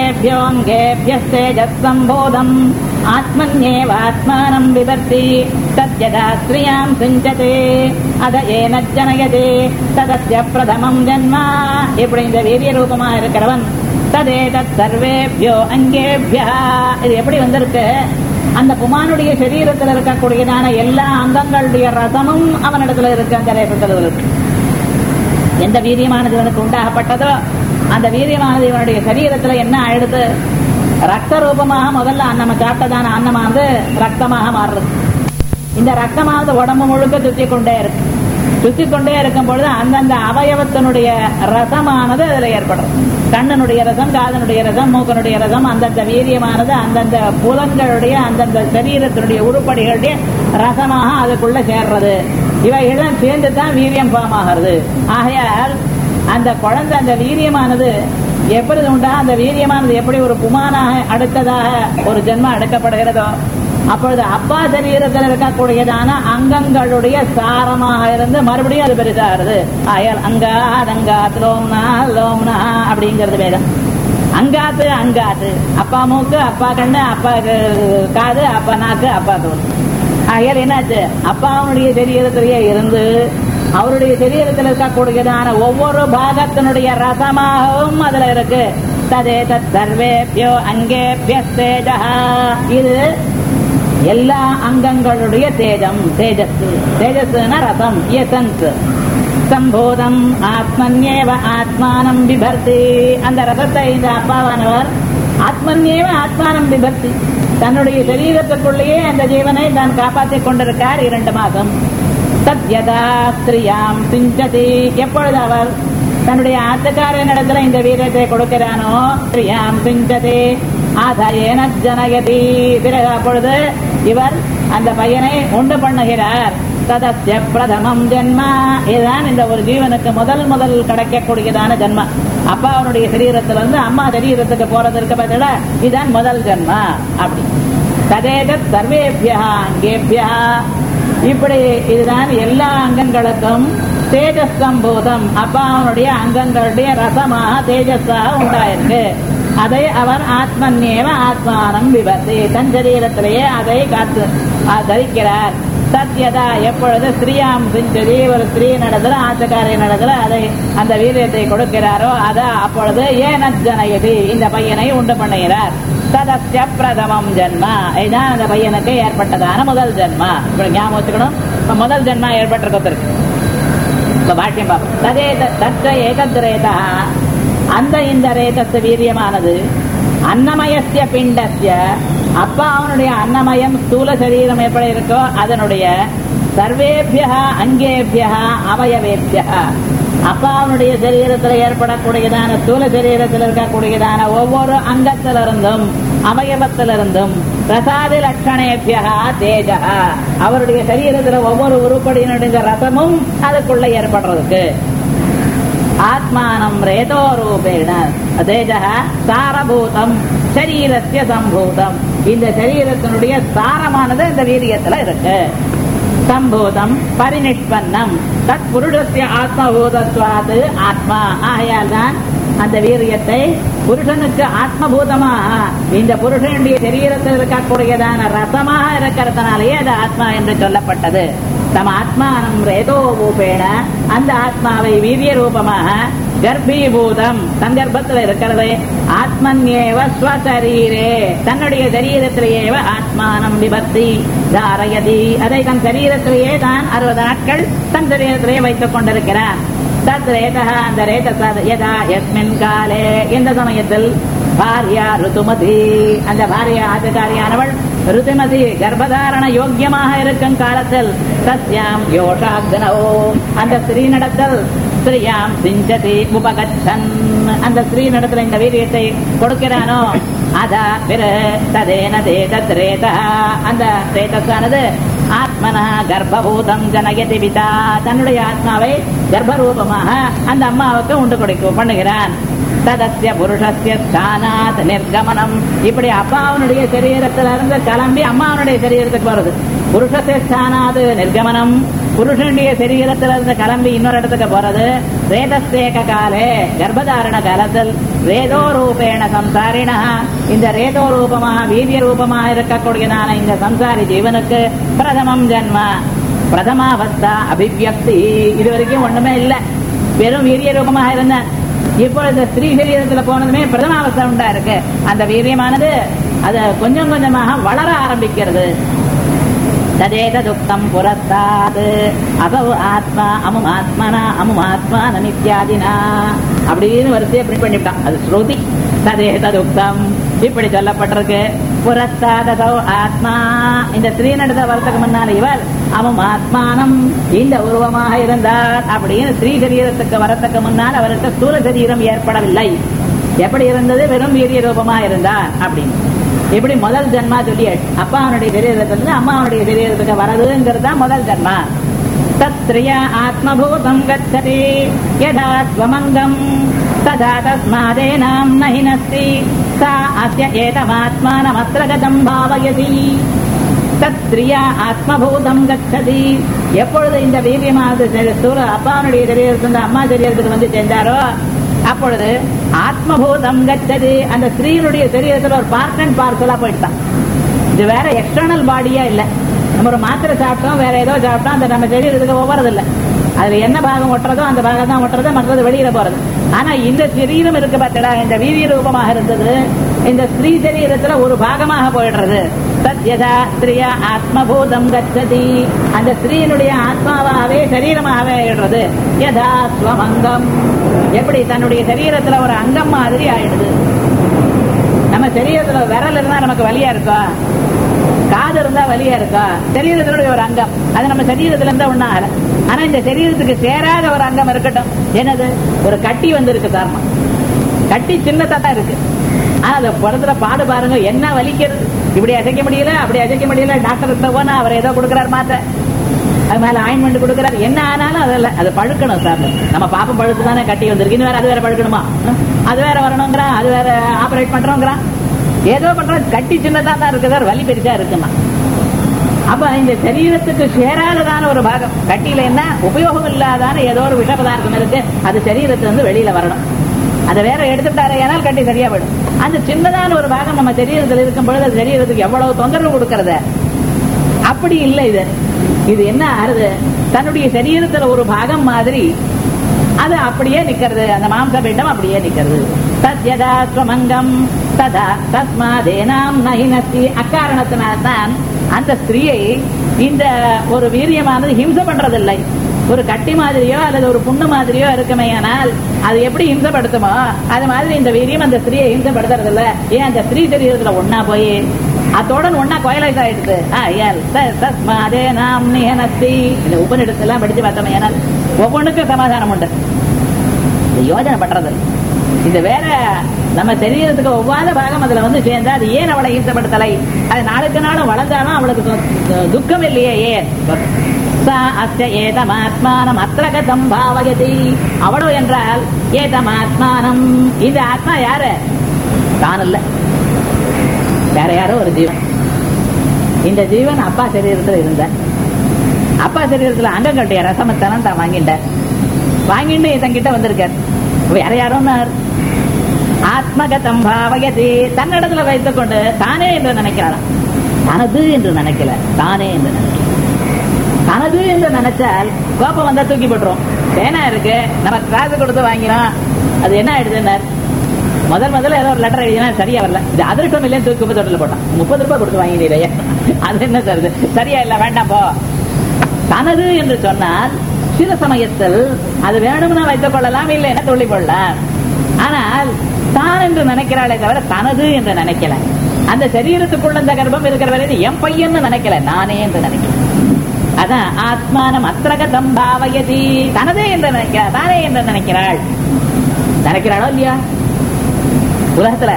[SPEAKER 2] सर्वेभ्योऽङ्गेभ्यस्तेजस्सम्बोधम् आत्मन्येवात्मानम् बिभर्ति तद्यदा स्त्रियाम् सिञ्चते अद येन जनयते तदस्य பிரதமம் ஜன்மா இப்படி இந்த வீரிய ரூபமா இருக்கிறவன் ததேதத் சர்வேபியோ அங்கேபியா இது எப்படி வந்திருக்கு அந்த புமானுடைய சரீரத்தில் இருக்கக்கூடியதான எல்லா அங்கங்களுடைய ரசமும் அவனிடத்துல இருக்கு அந்த ரேசத்தில் இருக்கு எந்த வீரியமானது இவனுக்கு உண்டாகப்பட்டதோ அந்த வீரியமானது இவனுடைய சரீரத்துல என்ன ஆயிடுது ரத்த ரூபமாக முதல்ல நம்ம சாப்பிட்டதான அன்னமானது ரத்தமாக மாறுறது இந்த ரத்தமானது உடம்பு முழுக்க சுத்தி கொண்டே இருக்கு சுத்தி கொண்டே இருக்கும் பொழுது அந்தந்த அவயவத்தினுடைய ரசமானது அதுல ஏற்படும் கண்ணனுடைய ரசம் காதனுடைய ரசம் மூக்கனுடைய ரசம் அந்தந்த வீரியமானது அந்தந்த புலன்களுடைய அந்தந்த சரீரத்தினுடைய உருப்படிகளுடைய ரசமாக அதுக்குள்ள சேர்றது இவைகளும் சேர்ந்து தான் வீரியம் பாமாகிறது ஆகையால் அந்த குழந்தை அந்த வீரியமானது எப்படி உண்டா அந்த வீரியமானது எப்படி ஒரு புமானாக அடுத்ததாக ஒரு ஜென்மம் அடுக்கப்படுகிறதோ அப்பொழுது அப்பா சரீரத்தில் இருக்கக்கூடியதான அங்கங்களுடைய சாரமாக இருந்து மறுபடியும் அது பெருசாகிறது ஆயால் அங்கா அதங்காத் லோம்னா லோம்னா அப்படிங்கிறது வேதம் அங்காத்து அங்காத்து அப்பா மூக்கு அப்பா கண்ணு அப்பா க- காது அப்பா நாக்கு அப்பா தோல் ஆகையால் என்னாச்சு அப்பாவுடைய சரீரத்திலேயே இருந்து அவருடைய சரீரத்தில் இருக்கக்கூடியதான ஒவ்வொரு பாகத்தினுடைய ரசமாகவும் அதுல இருக்கு ததே தத் சர்வேபியோ அங்கேபிய தேஜா இது எல்லா அங்கங்களுடைய தேஜம் தேஜஸ் தேஜஸ்னா ரசம் எசன்ஸ் சம்போதம் ஆத்மன்யேவ ஆத்மானம் பிபர்த்தி அந்த ரசத்தை இந்த அப்பாவானவர் ஆத்மன்யேவ ஆத்மானம் பிபர்த்தி தன்னுடைய சரீரத்துக்குள்ளேயே அந்த ஜீவனை தான் காப்பாற்றிக் கொண்டிருக்கார் இரண்டு மாதம் சத்யதா ஸ்திரியாம் சிஞ்சதி எப்பொழுது அவர் தன்னுடைய ஆத்துக்காரன் இடத்துல இந்த வீரத்தை கொடுக்கிறானோ ஸ்திரியாம் சிஞ்சதி ஆதாயேன ஜனயதி பிறகு அப்பொழுது இவர் அந்த பையனை உண்டு பண்ணுகிறார் ததஸ்ய பிரதமம் ஜென்மா இதுதான் இந்த ஒரு ஜீவனுக்கு முதல் முதல் கிடைக்கக்கூடியதான ஜென்மா அப்பா அவனுடைய சரீரத்திலிருந்து அம்மா சரீரத்துக்கு போறதற்கு பதிலா இதுதான் முதல் ஜென்மா அப்படி ததேதத் சர்வேபியா அங்கேபியா இப்படி இதுதான் எல்லா அங்கங்களுக்கும் தேஜஸ் சம்பூதம் அப்பா அவனுடைய அங்கங்களுடைய ரசமாக தேஜஸாக உண்டாயிருக்கு அதை அவர் ஆத்மன்யேவ ஆத்மானம் விபத்து தன் சரீரத்திலேயே அதை காத்து அஹ் தரிக்கிறார் சத்யதா எப்பொழுது ஸ்ரீயாம் சிஞ்சதி ஒரு ஸ்ரீ நடத்துல ஆச்சக்காரிய நடத்துல அதை அந்த வீரியத்தை கொடுக்கிறாரோ அத அப்பொழுது ஏன ஜனயதி இந்த பையனை உண்டு பண்ணுகிறார் ததஸ்ய பிரதமம் ஜென்மா இதுதான் அந்த பையனுக்கு ஏற்பட்டதான முதல் ஜென்மா இப்படி ஞாபகம் வச்சுக்கணும் இப்ப முதல் ஜென்மா ஏற்பட்டிருக்கிறது இப்ப பாஷ்யம் பார்ப்போம் ததே தத்த ஏகத் ரேதா அந்த இந்த ரேதத்து வீரியமானது அன்னமயஸ்ய பிண்டஸ்ய அப்பா அவனுடைய அன்னமயம் ஸ்தூல சரீரம் எப்படி இருக்கோ அதனுடைய சர்வேபியா அங்கேபியா அவயவேபியா அப்பா அவனுடைய சரீரத்தில் ஏற்படக்கூடியதான ஸ்தூல சரீரத்தில் இருக்கக்கூடியதான ஒவ்வொரு அங்கத்திலிருந்தும் அவயவத்திலிருந்தும் ரசாதி லட்சணேபியா தேஜா அவருடைய சரீரத்தில் ஒவ்வொரு உருப்படியினுடைய ரசமும் அதுக்குள்ள ஏற்படுறதுக்கு ஆத்மானம் ரேதோ ரூபேண தேஜ சாரபூதம் சரீரத்திய சம்பூதம் இந்த சரீரத்தினுடைய சாரமானது இந்த வீரியத்துல இருக்கு சம்பூதம் பரிநிஷ்பன்னம் தத் புருஷத்திய ஆத்மபூதத்வாது ஆத்மா ஆகையால் தான் அந்த வீரியத்தை புருஷனுக்கு ஆத்மபூதமாக இந்த புருஷனுடைய சரீரத்தில் இருக்கக்கூடியதான ரசமாக இருக்கிறதுனாலேயே அது ஆத்மா என்று சொல்லப்பட்டது தம் ஆத்மானம் ரேதோ ரூபேண அந்த ஆத்மாவை வீரிய ரூபமாக கர்ப்பீபூதம் சந்தர்ப்பத்தில் இருக்கிறது ஆத்மன்யேவ ஸ்வசரீரே தன்னுடைய சரீரத்திலேயேவ ஆத்மானம் விபத்தி தாரயதி அதை தன் சரீரத்திலேயே தான் அறுபது நாட்கள் தன் சரீரத்திலேயே வைத்துக் கொண்டிருக்கிறான் தத் ரேதா அந்த ரேத யதா எஸ்மின் காலே எந்த சமயத்தில் பாரியா ருதுமதி அந்த பாரியா ஆதிகாரியானவள் ருதுமதி கர்ப்பதாரண யோக்கியமாக இருக்கும் காலத்தில் சஸ்யாம் யோஷாக்னோ அந்த ஸ்திரீ நடத்தல் ஸ்திரியாம் சிஞ்சதி உபகச்சன் அந்த ஸ்திரீ நடத்துல இந்த வீரியத்தை கொடுக்கிறானோ அதா பிற ததேன தேதத் ரேதா அந்த ரேதஸானது ஆத்மனா கர்ப்பபூதம் ஜனயதி பிதா தன்னுடைய ஆத்மாவை கர்ப்பரூபமாக அந்த அம்மாவுக்கு உண்டு கொடுக்க பண்ணுகிறான் ததஸ்ய புருஷஸ்ய ஸ்தானாத் நிர்கமனம் இப்படி அப்பாவனுடைய சரீரத்திலிருந்து கிளம்பி அம்மாவனுடைய சரீரத்துக்கு வருது புருஷஸ்ய ஸ்தானாது நிர்கமனம் புருஷனுடைய சரீரத்திலிருந்து கிளம்பி இன்னொரு இடத்துக்கு போறது ரேதஸ்தேக காலே கர்ப்பதாரண காலத்தில் ரேதோ ரூபேண சம்சாரிணா இந்த ரேதோ ரூபமாக வீரிய ரூபமாக இருக்கக்கூடியதான இந்த சம்சாரி ஜீவனுக்கு பிரதமம் ஜன்ம பிரதமாவஸ்தா அபிவியக்தி இது வரைக்கும் ஒண்ணுமே இல்லை வெறும் வீரிய ரூபமாக இருந்தேன் இப்போ இந்த ஸ்திரீ சரீரத்துல போனதுமே பிரதமாவஸ்தை உண்டா இருக்கு அந்த வீரியமானது அது கொஞ்சம் கொஞ்சமாக வளர ஆரம்பிக்கிறது ததேததுக்தம் புரஸ்தாத் அபவ் ஆத்மா அமும் ஆத்மனா அமும் ஆத்மான நித்யாதினா அப்படின்னு வரிசையை பிரிண்ட் பண்ணிவிட்டான் அது ஸ்ருதி ததேததுக்தம் இப்படி சொல்லப்பட்டிருக்கு புரஸ்தாதோ ஆத்மா இந்த ஸ்ரீநடத வரத்துக்கு முன்னால இவர் அவன் ஆத்மானம் இந்த உருவமாக இருந்தார் அப்படின்னு ஸ்ரீ சரீரத்துக்கு வரத்துக்கு முன்னால் அவருக்கு ஸ்தூல சரீரம் ஏற்படவில்லை எப்படி இருந்தது வெறும் வீரிய ரூபமா இருந்தார் அப்படின்னு இப்படி முதல் ஜென்மா சொல்லியாச்சு அப்பா அவனுடைய சரீரத்திலிருந்து அம்மா அவனுடைய சரீரத்துக்கு வரதுங்கிறது தான் முதல் ஜென்மா தத்ரிய ஆத்மபூதம் கச்சதி யதா ஸ்வமங்கம் ததா தஸ்மாதேனாம் நஹி நஸ்தி சா அஸ்ய ஏதமாத்மானமத்ர கதம் பாவயதி தத்ரியா ஆத்மபூதம் கச்சதி எப்பொழுது இந்த வீரியமானது சரி- ஸ்தூல அப்பாவுடைய சரீரத்திலிருந்து அம்மா சரீரத்துக்கு வந்து சேர்ந்தாரோ அப்பொழுது ஆத்மபூதம் கச்சது அந்த ஸ்திரீனுடைய சரீரத்துல ஒரு பார்ட் அண்ட் பார்சலா போயிட்டான் இது வேற எக்ஸ்டர்னல் பாடியா இல்ல நம்ம ஒரு மாத்திரை சாப்பிட்டோம் வேற ஏதோ சாப்பிட்டோம் அந்த நம்ம சரீரத்துக்கு ஒவ்வொருது இல்ல அதுல என்ன பாகம் ஒட்டுறதோ அந்த பாகம் தான் ஒட்டுறது மற்றது வெளியில போறது ஆனா இந்த சரீரம் இருக்கு பார்த்தடா இந்த வீரிய ரூபமாக இருந்தது இந்த ஸ்திரீ சரீரத்துல ஒரு பாகமாக போயிடுறது சத்யதா ஸ்திரியா ஆத்மபூதம் கச்சதி அந்த ஸ்திரீனுடைய ஆத்மாவாகவே சரீரமாகவே ஆயிடுறது யதா ஸ்வமங்கம் எப்படி தன்னுடைய சரீரத்துல ஒரு அங்கம் மாதிரி ஆயிடுது நம்ம சரீரத்துல விரல் இருந்தா நமக்கு வலியா இருக்கா காது இருந்தா வலியா இருக்கா சரீரத்தினுடைய ஒரு அங்கம் அது நம்ம சரீரத்துல இருந்தா ஒண்ணும் ஆகல ஆனா இந்த சரீரத்துக்கு சேராத ஒரு அங்கம் இருக்கட்டும் என்னது ஒரு கட்டி வந்திருக்கு காரணம் கட்டி சின்னதா தான் இருக்கு ஆனா அந்த படத்துல பாடு பாருங்க என்ன வலிக்கிறது இப்படி அசைக்க முடியல அப்படி அசைக்க முடியல டாக்டர் கிட்ட போனா அவர் ஏதோ கொடுக்குறாரு மாத்திரை அது மேல ஆயின்மெண்ட் கொடுக்குறாரு என்ன ஆனாலும் அது இல்ல அது பழுக்கணும் சார் நம்ம பாப்பம் பழுத்து தானே கட்டி வந்திருக்கு இன்னும் வேற அது வேற பழுக்கணுமா அது வேற வரணுங்கிறான் அது வேற ஆபரேட் பண்றோங்கிறான் ஏதோ பண்றோம் கட்டி சின்னதா தான் இருக்குது சார் வலி பெருசா இருக்குமா அப்ப இந்த சரீரத்துக்கு சேராததான ஒரு பாகம் கட்டியில என்ன உபயோகம் இல்லாதான ஏதோ ஒரு விஷ பதார்த்தம் இருக்கு அது சரீரத்துல இருந்து வெளியில வரணும் அதை வேற எடுத்துட்டாரு ஏனால் கட்டி சரியா போயிடும் அந்த சின்னதான ஒரு பாகம் நம்ம சரீரத்தில் இருக்கும் பொழுது அது சரீரத்துக்கு எவ்வளவு தொந்தரவு கொடுக்கறத அப்படி இல்லை இது இது என்ன ஆறுது தன்னுடைய சரீரத்துல ஒரு பாகம் மாதிரி அது அப்படியே நிக்கிறது அந்த மாம்ச பிண்டம் அப்படியே நிக்கிறது தத்யதா ஸ்வமங்கம் ததா தஸ்மாதேனாம் நஹினஸ்தி அக்காரணத்தினால்தான் அந்த ஸ்திரீயை இந்த ஒரு வீரியமானது ஹிம்சை பண்றதில்லை ஒரு கட்டி மாதிரியோ அல்லது ஒரு புண்ணு மாதிரியோ இருக்குமே ஆனால் அது எப்படி ஹிம்சப்படுத்துமோ அது மாதிரி இந்த வீரியம் அந்த ஸ்திரீயை ஹிம்சப்படுத்துறது இல்ல ஏன் அந்த ஸ்திரீ சரீரத்துல ஒன்னா போய் அதோட ஒன்னா கோயிலைஸ் ஆயிடுது ஆயல் தஸ்மாதே நாம் நியனஸ்தி இந்த உபநிடத்தெல்லாம் படிச்சு பார்த்தோம் ஏனால் ஒவ்வொன்றுக்கும் சமாதானம் உண்டு இந்த யோஜனை பண்றது இல்ல. இது வேற நம்ம சரீரத்துக்கு ஒவ்வாத பாகம் அதுல வந்து சேர்ந்தா அது ஏன் அவளை ஈர்த்தப்படுத்தலை அது நாளுக்கு நாளும் வளர்ந்தாலும் அவளுக்கு து- துக்கம் இல்லையே ஏன் சா அஸ்ய ஏதமாத்மானம் அத்திரகதம் பாவயதி அவளோ என்றால் ஏதமாத்மானம் இந்த ஆத்மா யாரு தான் இல்ல வேற யாரோ ஒரு ஜீவன் இந்த ஜீவன் அப்பா சரீரத்துல இருந்த அப்பா சரீரத்துல அங்கம் கட்டிய ரசமத்தனம் தான் வாங்கிட்டார் வாங்கிட்டு தங்கிட்ட வந்திருக்கார் வேற யாரோன்னார் ஆத்மகதம் பாவயதி தன்னிடத்துல வைத்துக் கொண்டு தானே என்று நினைக்கிறாராம் தனது என்று நினைக்கல தானே என்று நினைக்கல தனது என்று நினைச்சால் கோபம் வந்தா தூக்கி போட்டுரும் பேனா இருக்கு நம்ம காசு கொடுத்து வாங்கினோம் அது என்ன ஆயிடுதுன்னார் முதல் முதல்ல ஏதோ ஒரு லெட்டர் எழுதினா சரியா வரல இது அதிர்ஷ்டம் இல்லைன்னு தூக்கி குப்பை தொட்டில போட்டான் முப்பது ரூபாய் கொடுத்து வாங்கினீரையா அது என்ன சார் இது? சரியா இல்ல வேண்டாம் போ தனது என்று சொன்னால் சில சமயத்தில் அது வேணும்னா வைத்துக் கொள்ளலாம் இல்லைன்னா துள்ளி போடலாம் ஆனால் தான் என்று நினைக்கிறாளே தவிர தனது என்று நினைக்கல அந்த சரீரத்துக்குள்ள இந்த கர்ப்பம் இருக்கிற வரை என் பையன்னு நினைக்கல நானே என்று நினைக்கிறேன் அதான் ஆத்மானம் அத்திரகதம் பாவயதி தனதே என்று நினைக்கிறாள் தானே என்று நினைக்கிறாள் நினைக்கிறாளோ இல்லையா உலகத்துல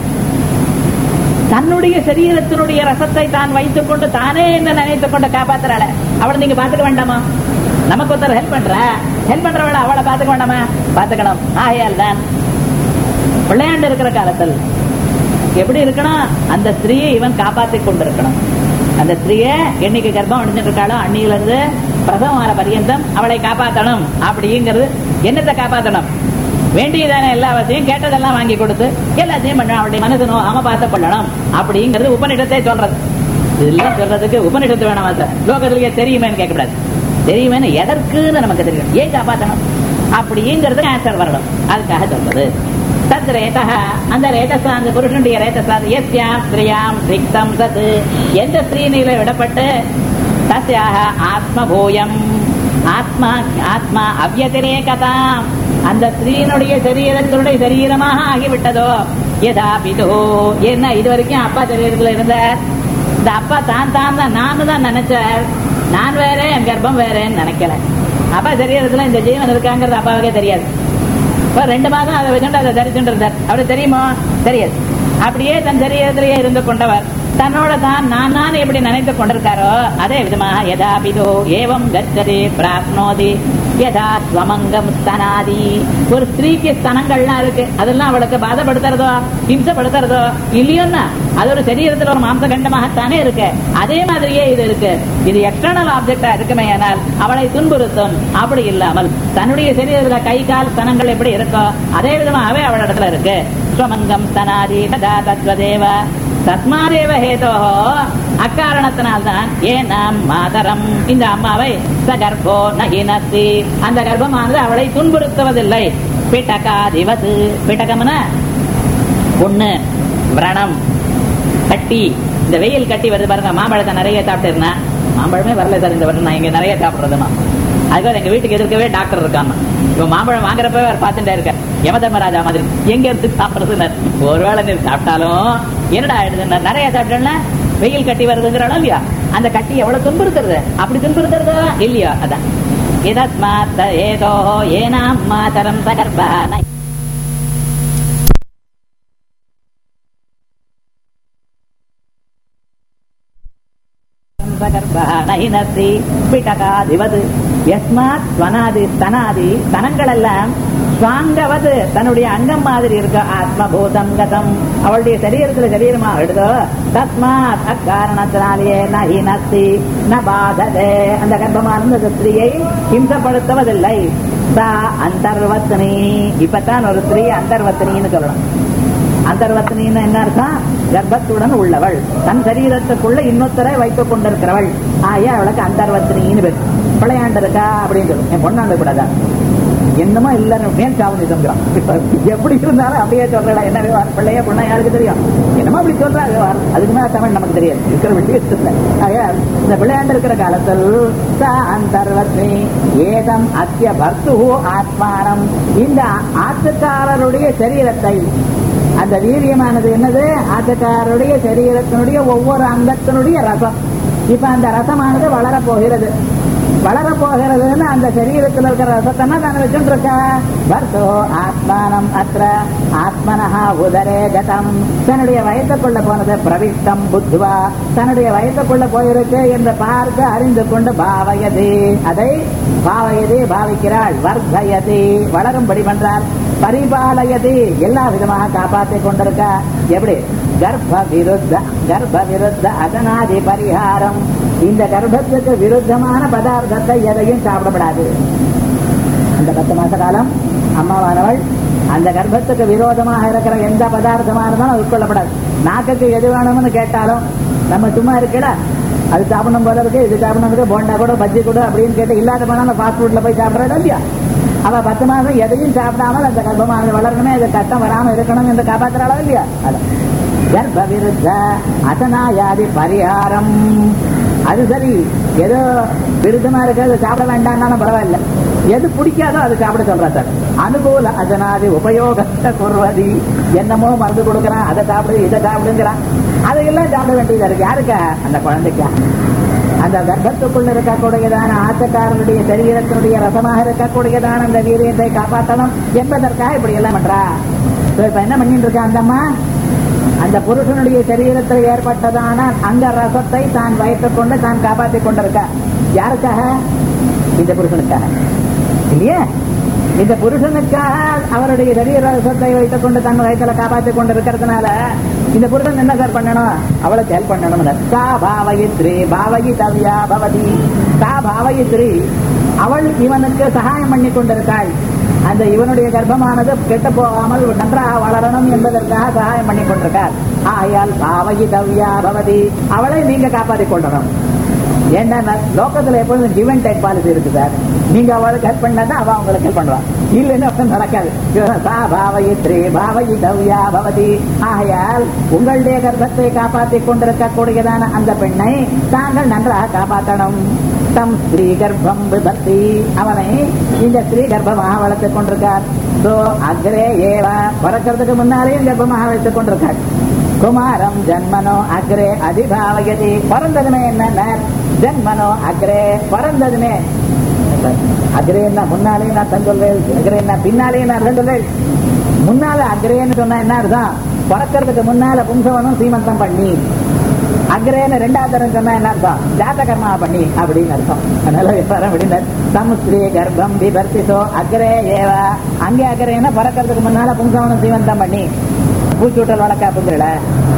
[SPEAKER 2] தன்னுடைய சரீரத்தினுடைய ரசத்தை தான் வைத்துக் கொண்டு தானே என்ன நினைத்துக் கொண்டு காப்பாத்துறாள அவளை நீங்க பாத்துக்க வேண்டாமா நமக்கு ஒருத்தர் ஹெல்ப் பண்ற ஹெல்ப் பண்றவள அவளை பாத்துக்க வேண்டாமா பாத்துக்கணும் ஆகையால் தான் பிள்ளையாண்டு இருக்கிற காலத்தில் எப்படி இருக்கணும் அந்த ஸ்திரீயை இவன் காப்பாத்திக் கொண்டிருக்கணும் அந்த ஸ்திரீய என்னைக்கு கர்ப்பம் அடைஞ்சிட்டு இருக்காளோ அன்னியில இருந்து பிரசவமான பரியந்தம் அவளை காப்பாத்தணும் அப்படிங்கிறது என்னத்தை காப்பாத்தணும் வேண்டியதான எல்லா வசதியும் கேட்டதெல்லாம் வாங்கி கொடுத்து எல்லாத்தையும் பண்ணணும் அவளுடைய மனசு நோகாம பார்த்து பண்ணணும் அப்படிங்கிறது உபநிடத்தை சொல்றது இதெல்லாம் சொல்றதுக்கு உபநிடத்து வேணாமா சார் லோகத்திலேயே தெரியுமேன்னு கேட்கக்கூடாது தெரியுமேன்னு எதற்குன்னு நமக்கு தெரியும் ஏன் காப்பாத்தணும் அப்படிங்கிறது ஆன்சர் வரணும் அதுக்காக சொல்றது தத் ரேதா அந்த ரேதசா அந்த புருஷனுடைய ரேதசா எஸ்யாம் ஸ்திரியாம் சிக்தம் தத் எந்த ஸ்திரீனில விடப்பட்டு தஸ்யாக ஆத்மபூயம் ஆத்மா ஆத்மா அவ்யதிரேகதாம் அந்த ஸ்திரீனுடைய சரீரத்தினுடைய சரீரமாக ஆகிவிட்டதோ யதா பிதோ என்ன இது வரைக்கும் அப்பா சரீரத்துல இருந்தார் இந்த அப்பா தான் தான் தான் நானு தான் நினைச்சார் நான் வேற என் கர்ப்பம் வேறேன்னு நினைக்கல அப்பா சரீரத்துல இந்த ஜீவன் இருக்காங்கிறது அப்பாவுக்கே தெரியாது இப்ப ரெண்டு மாதம் அதை வச்சுட்டு அதை தரிச்சுட்டு இருந்தார் அவருக்கு தெரியுமா தெரியாது அப்படியே தன் சரீரத்திலேயே இருந்து கொண்டவர் தன்னோட தான் நான் நான் எப்படி நினைத்து கொண்டிருக்காரோ அதே விதமாக யதா பிதோ ஏவம் கச்சதே பிராப்னோதி யதா ஸ்வமங்கம் ஸ்தனாதி ஒரு ஸ்திரீக்கு ஸ்தனங்கள்லாம் இருக்கு அதெல்லாம் அவளுக்கு பாதப்படுத்துறதோ ஹிம்சப்படுத்துறதோ இல்லையோன்னா அது ஒரு சரீரத்துல ஒரு மாம்ச கண்டமாகத்தானே இருக்கு அதே மாதிரியே இது இருக்கு இது எக்ஸ்டர்னல் ஆப்ஜெக்டா இருக்குமே ஆனால் அவளை துன்புறுத்தும் அப்படி இல்லாமல் தன்னுடைய சரீரத்துல கை கால் ஸ்தனங்கள் எப்படி இருக்கோ அதே விதமாகவே அவளிடத்துல இருக்கு ஸ்வமங்கம் ஸ்தனாதி கதா தத்வதேவ தஸ்மாதேவ ஹேதோ அக்காரணத்தினால்தான் ஏன் நாம் மாதரம் இந்த அம்மாவை சகர்ப்போ நகினத்தி அந்த கர்ப்பமானது அவளை துன்புறுத்துவதில்லை பிட்டகா திவது பிட்டகம்ன பொண்ணு விரணம் கட்டி இந்த வெயில் கட்டி வருது பாருங்க மாம்பழத்தை நிறைய சாப்பிட்டு மாம்பழமே வரல சார் இந்த வருடம் நான் இங்க நிறைய சாப்பிடுறதுமா அதுக்காக எங்க வீட்டுக்கு எதிர்க்கவே டாக்டர் இருக்காங்க இவன் மாம்பழம் வாங்குறப்பவே அவர் பார்த்துட்டே இருக்க யம தர்மராஜா மாதிரி எங்க இருந்து சாப்பிடுறதுன்னு ஒருவேளை நீ சாப்பிட்டாலும் என்னடா ஆயிடுதுன்னா நிறைய சாப்பிட்டேன்னா வெயில் கட்டி வருதுங்கிறாலும் இல்லையா அந்த கட்டி எவ்வளவு துன்புறுத்துறது அப்படி துன்புறுத்துறதா இல்லையா அதான் இதஸ்மாத் ஏதோ ஏனாம் மாதரம் சகர்ப்பான நைனத்தி பிட்டகாதிவது யஸ்மாத் ஸ்வனாதி ஸ்தனாதி ஸ்தனங்கள் எல்லாம் சுவாங்கவது தன்னுடைய அங்கம் மாதிரி இருக்க ஆத்மபூதம் கதம் அவளுடைய சரீரத்துல சரீரமா எடுதோ தஸ்மாத் அக்காரணத்தினாலேயே நஹி நஸ்தி ந பாததே அந்த கர்ப்பமானந்த ஸ்திரீயை ஹிம்சப்படுத்துவதில்லை சா அந்தர்வத்னி இப்பதான் ஒரு ஸ்திரீ அந்தர்வத்னின்னு சொல்லணும் அந்தர்வத்தினின்னு என்ன அர்த்தம் கர்ப்பத்துடன் உள்ளவள் தன் சரீரத்துக்குள்ள இன்னொருத்தரை வைத்துக் கொண்டிருக்கிறவள் ஆயா அவளுக்கு அந்தர்வத்தினின்னு பேர் பிள்ளையாண்டு இருக்கா அப்படின்னு சொல்லும் என் பொண்ணாண்டு கூடாதா என்னமோ இல்லைன்னு மேல் சாவணி சொல்கிறான் எப்படி இருந்தாலும் அப்படியே சொல்றா என்ன விவகாரம் பிள்ளைய பொண்ணா யாருக்கு தெரியும் என்னமோ அப்படி சொல்றா விவகாரம் அதுக்கு மேல தமிழ் நமக்கு தெரியாது இருக்கிற விஷயத்துல ஆகையால் இந்த பிள்ளையாண்டு இருக்கிற காலத்தில் சா அந்தர்வத்னி ஏதம் அத்திய பர்த்து ஆத்மானம் இந்த ஆத்துக்காரருடைய சரீரத்தை அந்த வீரியமானது என்னது ஆட்டக்காரருடைய சரீரத்தினுடைய ஒவ்வொரு அங்கத்தினுடைய ரசம் இப்ப அந்த ரசமானது வளர போகிறது வளர போகிறதுன்னு அந்த சரீரத்தில் இருக்கிற ரசத்தை தான் வச்சுட்டு இருக்கா வர்த்தோ ஆத்மானம் அത്ര ஆத்மனஹா உதரே கதம் தன்னுடைய வயத்துக்குள்ள போனது பிரவிஷ்டம் புத்வா தன்னுடைய வயத்துக்குள்ள போயிருக்கு என்று பார்த்து அறிந்து கொண்டு பாவயதி அதை பாவயதி பாவிக்கிறாள் வர்த்தயதி வளரும்படி பண்றார் பரிபாலயதி எல்லா விதமாக காப்பாற்றிக் கொண்டிருக்க எப்படி கர்ப்ப விருத்த கர்ப்ப விருத்த அதனாதி பரிகாரம் இந்த கர்ப்பத்துக்கு விருத்தமான பதார்த்தத்தை எதையும் சாப்பிடப்படாது அந்த பத்து மாச காலம் அம்மாவானவள் அந்த கர்ப்பத்துக்கு விரோதமாக இருக்கிற எந்த பதார்த்தமா இருந்தாலும் உட்கொள்ளப்படாது நாக்குக்கு எது வேணும்னு கேட்டாலும் நம்ம சும்மா இருக்கடா அது சாப்பிடணும் போல இருக்கு இது சாப்பிடணும் இருக்கு போண்டா கூட பஜ்ஜி கூட அப்படின்னு கேட்டு இல்லாத போனாலும் ஃபாஸ்ட் ஃபுட்ல போய் சாப்பிடறதா இல்லையா அவ பத்து மாதம் எதையும் சாப்பிடாமல் அந்த கர்ப்பமானது வளரணுமே இது கஷ்டம் வராம இருக்கணும் என்று காப்பாத்துறாளோ இல்லையா அது கர்ப்ப விருத்த அசனாயாதி பரிகாரம் அது சரி ஏதோ விருத்தமா இருக்கிறது சாப்பிட வேண்டாம்னாலும் பரவாயில்ல எது பிடிக்காதோ அது சாப்பிட சொல்றா சார் அனுகூல அசனாதி உபயோகத்தை குர்வதி என்னமோ மருந்து கொடுக்கறான் அதை சாப்பிடு இதை சாப்பிடுங்கிறான் அதையெல்லாம் சாப்பிட வேண்டியதா இருக்கு யாருக்கா அந்த குழந்தைக்கா அந்த கர்ப்பத்துக்குள்ள இருக்கக்கூடியதான ஆத்தக்காரனுடைய சரீரத்தினுடைய ரசமாக இருக்கக்கூடியதான அந்த வீரியத்தை காப்பாற்றணும் என்பதற்காக இப்படி எல்லாம் பண்றா இப்ப என்ன பண்ணிட்டு இருக்கா அந்த அம்மா அந்த புருஷனுடைய சரீரத்தில் ஏற்பட்டதான அந்த ரசத்தை தான் வைத்துக் கொண்டு தான் காப்பாற்றிக் கொண்டிருக்க யாருக்காக இந்த புருஷனுக்காக இல்லையா இந்த புருஷனுக்காக அவருடைய சரீர ரசத்தை வைத்துக் கொண்டு தன் வயசுல காப்பாற்றிக் கொண்டு இருக்கிறதுனால இந்த புருஷன் என்ன சார் பண்ணணும் அவளுக்கு ஹெல்ப் பண்ணணும் சா பாவயித்ரி பாவயிதவ்யா பவதி சா பாவயித்ரி அவள் இவனுக்கு சகாயம் பண்ணி கொண்டிருக்காள் அந்த இவனுடைய கர்ப்பமானது கெட்டு போகாமல் நன்றாக வளரணும் என்பதற்காக சகாயம் பண்ணி கொண்டிருக்கார் ஆயால் பாவயிதவ்யா பவதி அவளை நீங்க காப்பாற்றிக் கொள்ளணும் ஏன்னா லோகத்துல எப்பொழுதும் கிவ் அண்ட் டேக் பாலிசி இருக்கு சார் நீங்க அவளுக்கு ஹெல்ப் பண்ணா அவ உங்களுக்கு ஹெல்ப் பண்ணுவா இல்லைன்னு அப்ப நடக்காது சா பாவயித்ரி பாவயிதவ்யா பவதி ஆகையால் உங்களுடைய கர்ப்பத்தை காப்பாற்றிக் கொண்டிருக்கக்கூடியதான அந்த பெண்ணை தாங்கள் நன்றாக காப்பாற்றணும் தம் ஸ்ரீ கர்ப்பம் விபத்தி அவனை இந்த ஸ்ரீ கர்ப்பமாக வளர்த்துக் கொண்டிருக்கார் சோ அக்ரே ஏவ பிறக்கிறதுக்கு முன்னாலேயும் கர்ப்பமாக வைத்துக் கொண்டிருக்கார் குமாரம் ஜன்மனோ அக்ரே அதிபாவயதி பிறந்ததுமே என்ன ஜன்மனோ அக்ரே பிறந்ததுமே அக்ரே என்ன முன்னாலே நான் தன் சொல்வேன் அக்ரே என்ன பின்னாலே நான் அர்த்தம் சொல்வேன் முன்னால அக்ரேன்னு சொன்னா என்ன அர்த்தம் பிறக்கிறதுக்கு முன்னால பும்சவனும் சீமந்தம் பண்ணி அக்ரேன்னு ரெண்டாவது தரம் சொன்னா என்ன அர்த்தம் ஜாத கர்மா பண்ணி அப்படின்னு அர்த்தம் அதனால விவரம் அப்படின்னு சமுஸ்ரீ கர்ப்பம் விபர்த்திசோ அக்ரே ஏவ அங்கே அக்ரேன்னா பிறக்கிறதுக்கு முன்னால பும்சவனும் சீமந்தம் பண்ணி பூச்சூட்டல் வழக்காப்புங்கள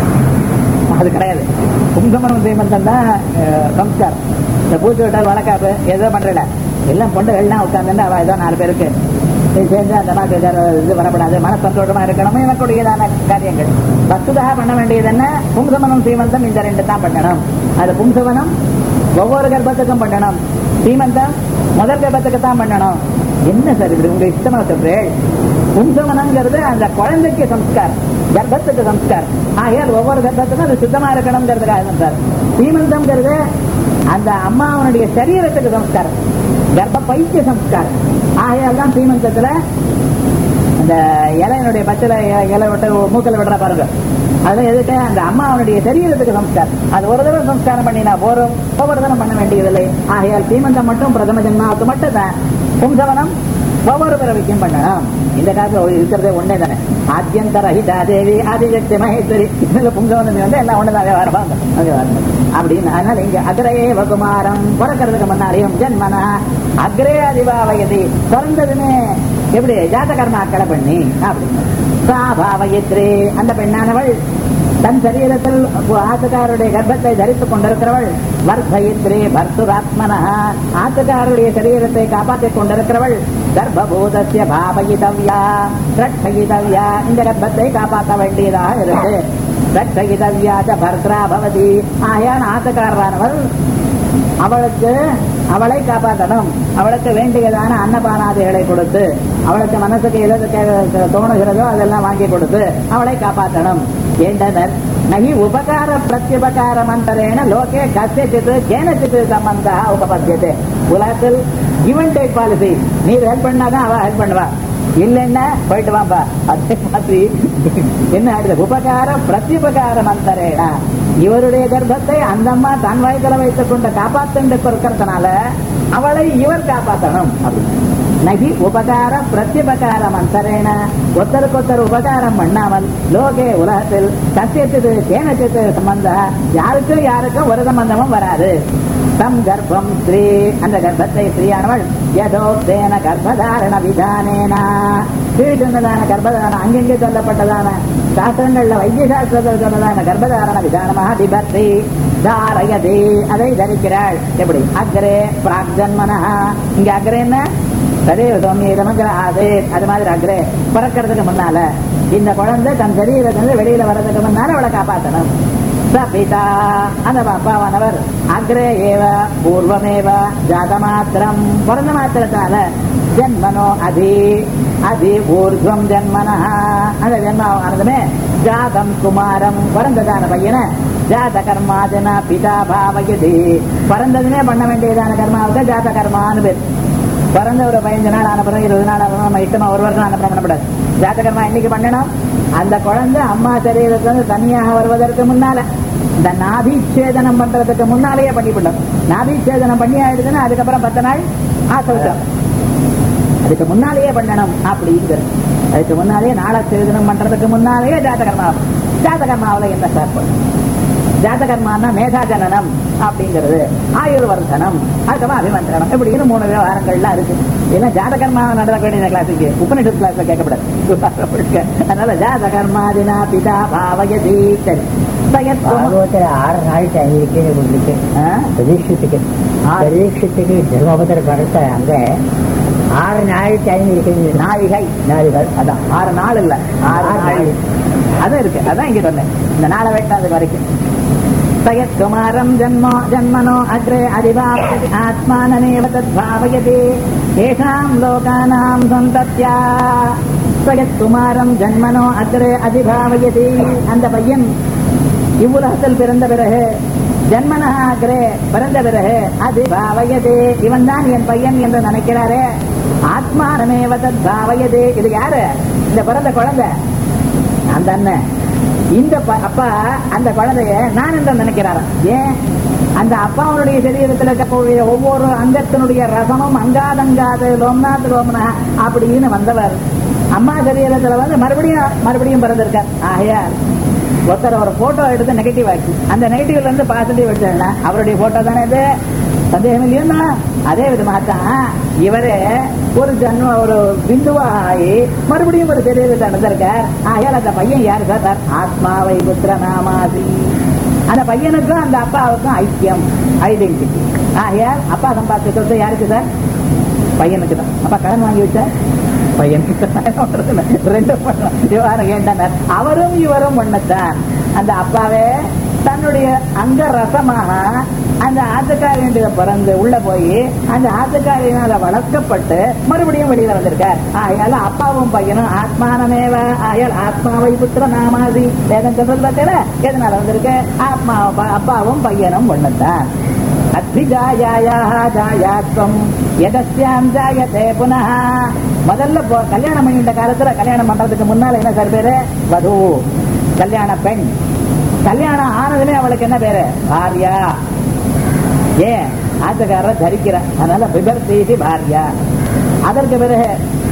[SPEAKER 2] அது கிடையாது புங்கமனம் சீமந்தம் தான் அஹ், சம்ஸ்காரம் இந்த பூச்சூட்டல் வழக்காப்பு ஏதோ பண்றல எல்லாம் பொண்டுகள்லாம் உட்கார்ந்து அவ ஏதோ நாலு பேருக்கு இது சேர்ந்து அந்த மாதிரி இது வரப்படாது மன சந்தோஷமா இருக்கணும் எனக்குடையதான காரியங்கள் வஸ்துதாக பண்ண வேண்டியது என்ன பும்சமனம் சீமந்தம் இந்த ரெண்டு தான் பண்ணணும் அது பும்சவனம் ஒவ்வொரு கர்ப்பத்துக்கும் பண்ணணும் சீமந்தம் முதல் கர்ப்பத்துக்கு தான் பண்ணணும் என்ன சார் இப்படி உங்க இஷ்டமா சொல்றேன் பும்சவனங்கிறது அந்த குழந்தைக்கு சம்ஸ்காரம் கர்ப்பத்துக்கு சம்ஸ்காரம் ஆகையால் ஒவ்வொரு கர்ப்பத்துக்கும் அது சுத்தமா இருக்கணுங்கிறதுக்காக தான் சார் சீமந்தம்ங்கிறது அந்த அம்மாவனுடைய சரீரத்துக்கு சம்ஸ்காரம் கர்ப்ப பைத்திய சம்ஸ்காரம் ஆகையால் தான் சீமந்தத்துல அந்த இலையினுடைய பச்சளை இலை விட்டு மூக்கல விடுற பாருங்க அதுல எதுக்கு அந்த அம்மாவனுடைய சரீரத்துக்கு சம்ஸ்காரம் அது ஒரு தடவை சம்ஸ்காரம் பண்ணினா போறோம் ஒவ்வொரு தடவை பண்ண வேண்டியதில்லை ஆகையால் சீமந்தம் மட்டும் பிரதம ஜென்மாவுக்கு மட்டும் தான் பும்சவனம் ஒவ்வொரு பிறவிக்கும் பண்ணணும் இந்த காலத்துல இருக்கிறதே ஒன்னே தானே ஆத்தியந்த ரஹிதா தேவி ஆதிசக்தி மகேஸ்வரி இதுல புங்கவனம் வந்து எல்லாம் ஒண்ணுதான் வரப்பாங்க அப்படின்னு அதனால இங்க அக்ரே வகுமாரம் பிறக்கிறதுக்கு முன்னாலேயும் ஜென்மனா அக்ரே அதிபாவயதி பிறந்ததுமே எப்படி ஜாத கர்மாக்களை பண்ணி அப்படின்னு சாபாவயத்ரே அந்த பெண்ணானவள் தன் சரீரத்தில் ஆத்துக்காருடைய கர்ப்பத்தை தரித்துக் கொண்டிருக்கிறவள் வர்த்தயித்ரே பர்த்துராத்மன ஆத்துக்காருடைய சரீரத்தை காப்பாற்றிக் கொண்டிருக்கிறவள் கர்ப்பபூதசிய பாவயிதவ்யா ரட்சயிதவ்யா இந்த கர்ப்பத்தை காப்பாற்ற வேண்டியதாக இருக்கு ரட்சயிதவ்யா ச பர்த்ரா பவதி ஆயான் ஆத்துக்காரரானவள் அவளுக்கு அவளை காப்பாற்றணும் அவளுக்கு வேண்டியதான அன்னபானாதிகளை கொடுத்து அவளுக்கு மனசுக்கு எது கே- தோணுகிறதோ அதெல்லாம் வாங்கி கொடுத்து அவளை காப்பாற்றணும் என்றனர் நகி உபகார பிரத்யுபகார மந்தரேன லோகே கசித்து கேனச்சித்து சம்பந்தா உபபத்தியது உலகத்தில் இவன் டேக் பாலிசி நீர் ஹெல்ப் பண்ணாதான் அவ ஹெல்ப் பண்ணுவா இல்லைன்னா போயிட்டு வாப்பா அதே மாதிரி என்ன ஆயிடுது உபகார பிரத்யுபகார மந்தரேனா இவருடைய கர்ப்பத்தை அந்த அம்மா தன் வயதில் வைத்துக் கொண்டு காப்பாத்துண்டு இருக்கிறதுனால அவளை இவர் காப்பாற்றணும் அப்படின்னு நகி உபகார பிரத்யுபகார மந்தரேன ஒருத்தருக்கொத்தர் உபகாரம் பண்ணாமல் லோகே உலகத்தில் சத்தியத்துக்கு கேனச்சத்து சம்பந்த யாருக்கும் யாருக்கும் ஒரு சம்பந்தமும் வராது தம் கர்ப்பம் ஸ்ரீ அந்த கர்ப்பத்தை ஸ்ரீயானவள் யதோக்தேன கர்ப்பதாரண விதானேனா கீழ் சொன்னதான கர்ப்பதாரணம் அங்கெங்கே சொல்லப்பட்டதான சாஸ்திரங்கள்ல வைத்திய சாஸ்திரத்தில் சொன்னதான கர்ப்பதாரண விதானமாக விபத்தி தாரயதி அதை தரிக்கிறாள் எப்படி அக்ரே பிராக் ஜன்மனஹா இங்க அக்ரே என்ன சதேவ சௌமிய இதமங்கிற ஆசே அது மாதிரி அக்ரே பிறக்கிறதுக்கு முன்னால இந்த குழந்தை தன் சரீரத்திலிருந்து வெளியில வர்றதுக்கு முன்னால அவளை காப்பாற்றணும் ச பிதா அந்த அப்பாவானவர் அக்ரே ஏவ பூர்வமேவ ஜாதமாத்திரம் பிறந்த மாத்திரத்தால ஜன்மனோ அதி அதி ஊர்துவம் ஜன்மன அந்த ஜென்மம் ஆனதுமே ஜாதம் குமாரம் பிறந்ததான பையனை ஜாத கர்மாஜன பிதா பாவயதி பிறந்ததுமே பண்ண வேண்டியதான கர்மாவுக்கு ஜாத கர்மான்னு பேர் பிறந்த ஒரு பதினஞ்சு நாள் ஆன பிறகு இருபது நாள் ஆன நம்ம இஷ்டமா ஒரு வருஷம் ஆன பண்ணப்படாது ஜாதகர்மா இன்னைக்கு பண்ணணும் அந்த குழந்தை அம்மா சரீரத்திலிருந்து தனியாக வருவதற்கு முன்னால இந்த நாபிச்சேதனம் பண்றதுக்கு முன்னாலேயே பண்ணிவிட்டோம் நாபிச்சேதனம் பண்ணி ஆயிடுதுன்னா அதுக்கப்புறம் பத்து நாள் ஆசௌச்சம் அதுக்கு முன்னாலேயே பண்ணணும் அப்படிங்கிறது அதுக்கு முன்னாலேயே நாளச்சேதனம் பண்றதுக்கு முன்னாலேயே ஜாதகர்மா ஜாதகர்மாவில் என்ன சார் பண்ணும் ஜாதகர்மானா மேதா ஜனனம் அப்படிங்கிறது ஆயுர்வர்தனம் அதுக்கப்புறம் அபிமந்திரணம் இப்படின்னு மூணு விவகாரங்கள்லாம் இருக்கு ஏன்னா ஜாதகர்மா நடக்க வேண்டிய கிளாஸுக்கு உபனிஷத் கிளாஸ்ல கேட்கப்படாது அதனால ஜாதகர்மாதினா பிதா பாவயதி சரி சயத்வம்.
[SPEAKER 3] ಭಾಗವತರ ಆರು ನಾಳೆ ಟೈಮ್ ಇருக்கு ಕೊಡ್ಲಿಕ್ಕೆ
[SPEAKER 2] ஆ?
[SPEAKER 3] ಪರೀಕ್ಷಿತಕ್ಕೆ
[SPEAKER 2] ஆ.
[SPEAKER 3] ಪರೀಕ್ಷಿತಕ್ಕೆ ಧರ್ಮಾವತಾರ ಬರುತ್ತೆ ಅಂದ್ರೆ ஆறு நாள் டைம் இருக்குது
[SPEAKER 2] நாழிகை
[SPEAKER 3] நாளிகள்
[SPEAKER 2] அதான் ஆறு நாள் இல்ல ஆறு
[SPEAKER 3] ஆறு
[SPEAKER 2] நாள்
[SPEAKER 3] நாள்.
[SPEAKER 2] அதான் இருக்கு அதான் இங்க சொன்னேன் இந்த நாளை வெட்டாது வரைக்கும் சயத்குமாரம் ஜன்மோ ஜன்மனோ அக்ரே அதிபாவயதி ஆத்மானமேவ தத்பாவயதி ஏஷாம் லோகானாம் சந்தத்யா சயத்குமாரம் ஜன்மனோ அக்ரே அதிபாவயதி அந்த பையன் இவ்வுலகத்தில் பிறந்த பிறகு ஜன்மனா அக்ரே பிறந்த பிறகு அது பாவயதே இவன் தான் என் பையன் என்று நினைக்கிறாரே ஆத்மானமேவ தத் பாவயதே இது யாரு இந்த பிறந்த குழந்தை அந்த அண்ணன் இந்த ப- அப்பா அந்த குழந்தைய நான் என்று நினைக்கிறாராம் ஏன் அந்த அப்பாவுடைய சரீரத்தில் இருக்கக்கூடிய ஒவ்வொரு அங்கத்தினுடைய ரசமும் அங்காதங்காது லோம்நாத் லோம்னா அப்படின்னு வந்தவர் அம்மா சரீரத்துல வந்து மறுபடியும் மறுபடியும் பிறந்திருக்கார் ஆகையால் ஒருத்தர் ஒரு போட்டோ எடுத்து நெகட்டிவ் ஆச்சு அந்த நெகட்டிவ்ல இருந்து பாசிட்டிவ் எடுத்தா அவருடைய போட்டோ தானே இது சந்தேகம் இல்லையா அதே விதமாகத்தான் இவரே ஒரு ஜன்ம ஒரு பிந்துவாகி மறுபடியும் ஒரு சரீரத்தை நடந்திருக்கார் ஆகையால் அந்த பையன் யாரு சார் ஆத்மாவை புத்திர நாமாதி அந்த பையனுக்கும் அந்த அப்பாவுக்கும் ஐக்கியம் ஐடென்டிட்டி ஆகையால் அப்பா சம்பாதிச்ச சொத்து யாருக்கு சார் பையனுக்கு தான் அப்பா கடன் வாங்கி வச்சா பையனுக்கு ரெண்டு பண்ணோம் விவகாரம் ஏண்டானார் அவரும் இவரும் ஒண்ணுத்தான் அந்த அப்பாவே தன்னுடைய அங்க ரசமாக அந்த ஆத்துக்காரியிட பிறந்து உள்ள போய் அந்த ஆத்துக்காரியினால வளர்க்கப்பட்டு மறுபடியும் வெளியில வந்திருக்கார் ஆகையால அப்பாவும் பையனும் ஆத்மானமேவ ஆகையால் ஆத்மாவை புத்திர நாமாதி வேதம் சொல்றது பார்த்தீங்களா எதனால வந்திருக்கு ஆத்மா அப்பாவும் பையனும் ஒண்ணுதான் அத்திஜாயாயாக ஜாயாத்வம் எதஸ்யாம் ஜாயதே புனः முதல்ல போ- கல்யாணம் பண்ணிட்ட காலத்துல கல்யாணம் பண்றதுக்கு முன்னால என்ன சார் பேரு வது கல்யாண பெண் கல்யாணம் ஆனதுமே அவளுக்கு என்ன பேரு பாரியா ஏன் ஆத்துக்காரர் தரிக்கிற அதனால விபர்த்தீதி பாரியா அதற்கு பிறகு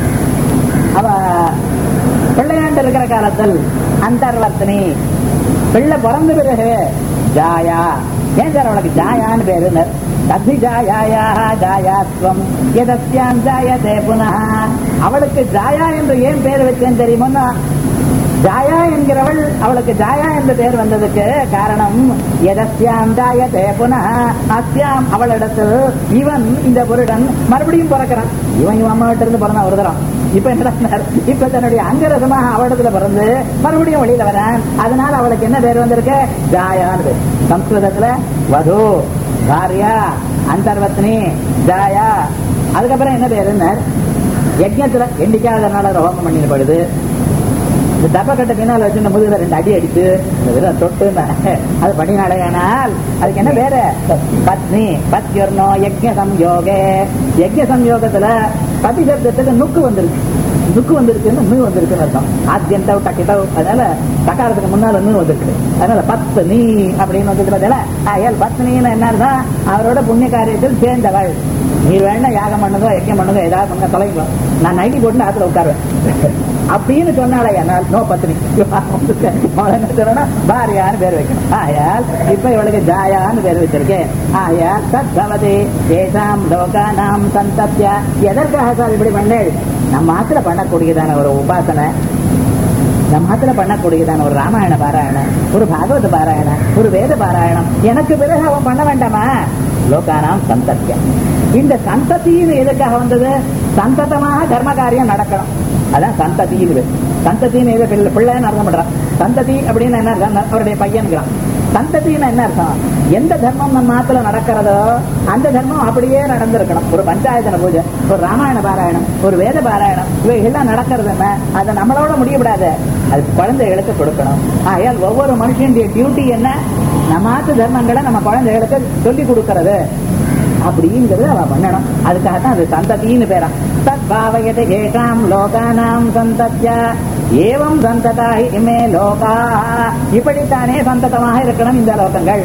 [SPEAKER 2] அவ பிள்ளையாண்டு இருக்கிற காலத்தில் அந்தர்வர்த்தனி பிள்ளை பிறந்த பிறகு ஜாயா ஏன் சார் அவளுக்கு ஜாயான்னு பேரு தத்தி ஜாயாயா ஜாயாத்வம் எதஸ்யாம் ஜாயதே புனः அவளுக்கு ஜாயா என்று ஏன் பேர் வச்சேன் தெரியுமோ ஜாயா என்கிறவள் அவளுக்கு ஜாயா என்ற பெயர் வந்ததுக்கு காரணம் எதஸ்யாம் ஜாயதே புனः அஸ்யாம் அவளிடத்தில் இவன் இந்த புருடன் மறுபடியும் பிறக்கிறான் இவன் இவன் அம்மா கிட்ட இருந்து பிறந்தான் ஒரு தரம் இப்ப என்ன பண்ணார்? இப்ப தன்னுடைய அங்கரசமாக அவளிடத்துல பிறந்து மறுபடியும் வெளியில வரான் அதனால அவளுக்கு என்ன பேர் வந்திருக்கு ஜாயான்னு பேர் சம்ஸ்கிருதத்துல வது பாரியா அந்தர்வத்னி ஜாயா அதுக்கப்புறம் என்ன பேருன்னு யஜ்ஞத்துல எண்ணிக்காத நாள ஹோமம் பண்ணிடப்படுது இந்த தப்பக்கட்டை பின்னால் வச்சு இந்த முதுகுல ரெண்டு அடி அடிச்சு இந்த விதம் தொட்டு அது பண்ணினாலேயானால் அதுக்கு என்ன வேற பத்னி பத்யர்னோ யஜ்ய சம்யோகே யஜ்ய சம்யோகத்துல பதி சப்தத்துக்கு நுக்கு வந்திருக்கு நுக்கு வந்திருக்குன்னு நூ வந்திருக்குன்னு அர்த்தம் ஆத்தியந்தவ் டக்கிட்டவ் அதனால தக்காரத்துக்கு முன்னால நூ வந்திருக்கு அதனால பத்து நீ அப்படின்னு வந்துட்டு பார்த்தீங்களா ஆயால் பத்னின்னு என்ன அர்த்தம் அவரோட புண்ணிய காரியத்தில் சேர்ந்தவள் நீர் வேணா யாகம் பண்ணுங்க யஜ்யம் பண்ணுங்க ஏதாவது பண்ணுங்க தொலைங்க நான் நைட்டி போட்டு ஆத்துல உட்காருவேன் அப்படின்னு சொன்னாலே என்னால் நோ பத்னி அவளை என்ன சொல்லணும் பாரியான்னு பேர் வைக்கணும் ஆயால் இப்ப இவளுக்கு ஜாயான்னு பேர் வச்சிருக்கேன் ஆயால் தத் பவதி தேசாம் லோகானாம் சந்தத்யா எதற்காக சார் இப்படி பண்ணேள் நம்ம ஆத்துல பண்ணக்கூடியதான ஒரு உபாசனை நம்ம ஆத்துல பண்ணக்கூடியதான ஒரு ராமாயண பாராயணம் ஒரு பாகவத பாராயணம் ஒரு வேத பாராயணம் எனக்கு பிறகு அவன் பண்ண வேண்டாமா லோகானாம் சந்தத்தியம் இந்த சந்ததின்னு எதுக்காக வந்தது சந்ததமாக தர்ம காரியம் நடக்கணும் அதான் சந்ததின்னு பேர். சந்ததின்னு எது பிள்ளை பிள்ளைன்னு அர்த்தம் பண்றான் சந்ததி அப்படின்னு என்ன அர்த்தம் அவருடைய பையன்கிறான் சந்ததின்னு என்ன அர்த்தம் எந்த தர்மம் நம்ம ஆத்துல நடக்கிறதோ அந்த தர்மம் அப்படியே நடந்திருக்கணும் ஒரு பஞ்சாயத்தன பூஜை ஒரு ராமாயண பாராயணம் ஒரு வேத பாராயணம் இவைகள்லாம் நடக்கிறது என்ன அதை நம்மளோட முடியக்கூடாது அது குழந்தைகளுக்கு கொடுக்கணும் ஆகையால் ஒவ்வொரு மனுஷனுடைய டியூட்டி என்ன நம்ம ஆத்து தர்மங்களை நம்ம குழந்தைகளுக்கு சொல்லி கொடுக்கறது அப்படிங்கிறது அவ பண்ணணும் அதுக்காக தான் அது சந்ததின்னு பேரா தத் பாவயது ஏஷாம் லோகானாம் சந்தத்யா ஏவம் சந்ததாகி இமே லோகா இப்படித்தானே சந்ததமாக இருக்கணும் இந்த லோகங்கள்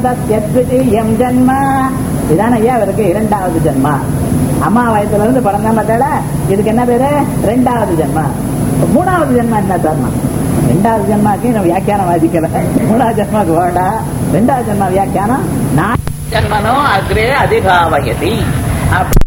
[SPEAKER 2] ததத்யம் ஜன்ம இதான ஐயா இவருக்கு இரண்டாவது ஜென்மா அம்மா வயசுல இருந்து பிறந்த மத்தால இதுக்கு என்ன பேரு ரெண்டாவது ஜென்மா மூணாவது ஜென்மா என்ன தர்மம் ரெண்டாவது ஜென்மாக்கு நம்ம வியாக்கியானம் வாசிக்கல மூணாவது ஜென்மாக்கு வேண்டாம் ரெண்டாவது ஜென்மா வியாக்கியானம் நான் ஜன்மனோ அக்ரே அதிபாவயதி அப்படி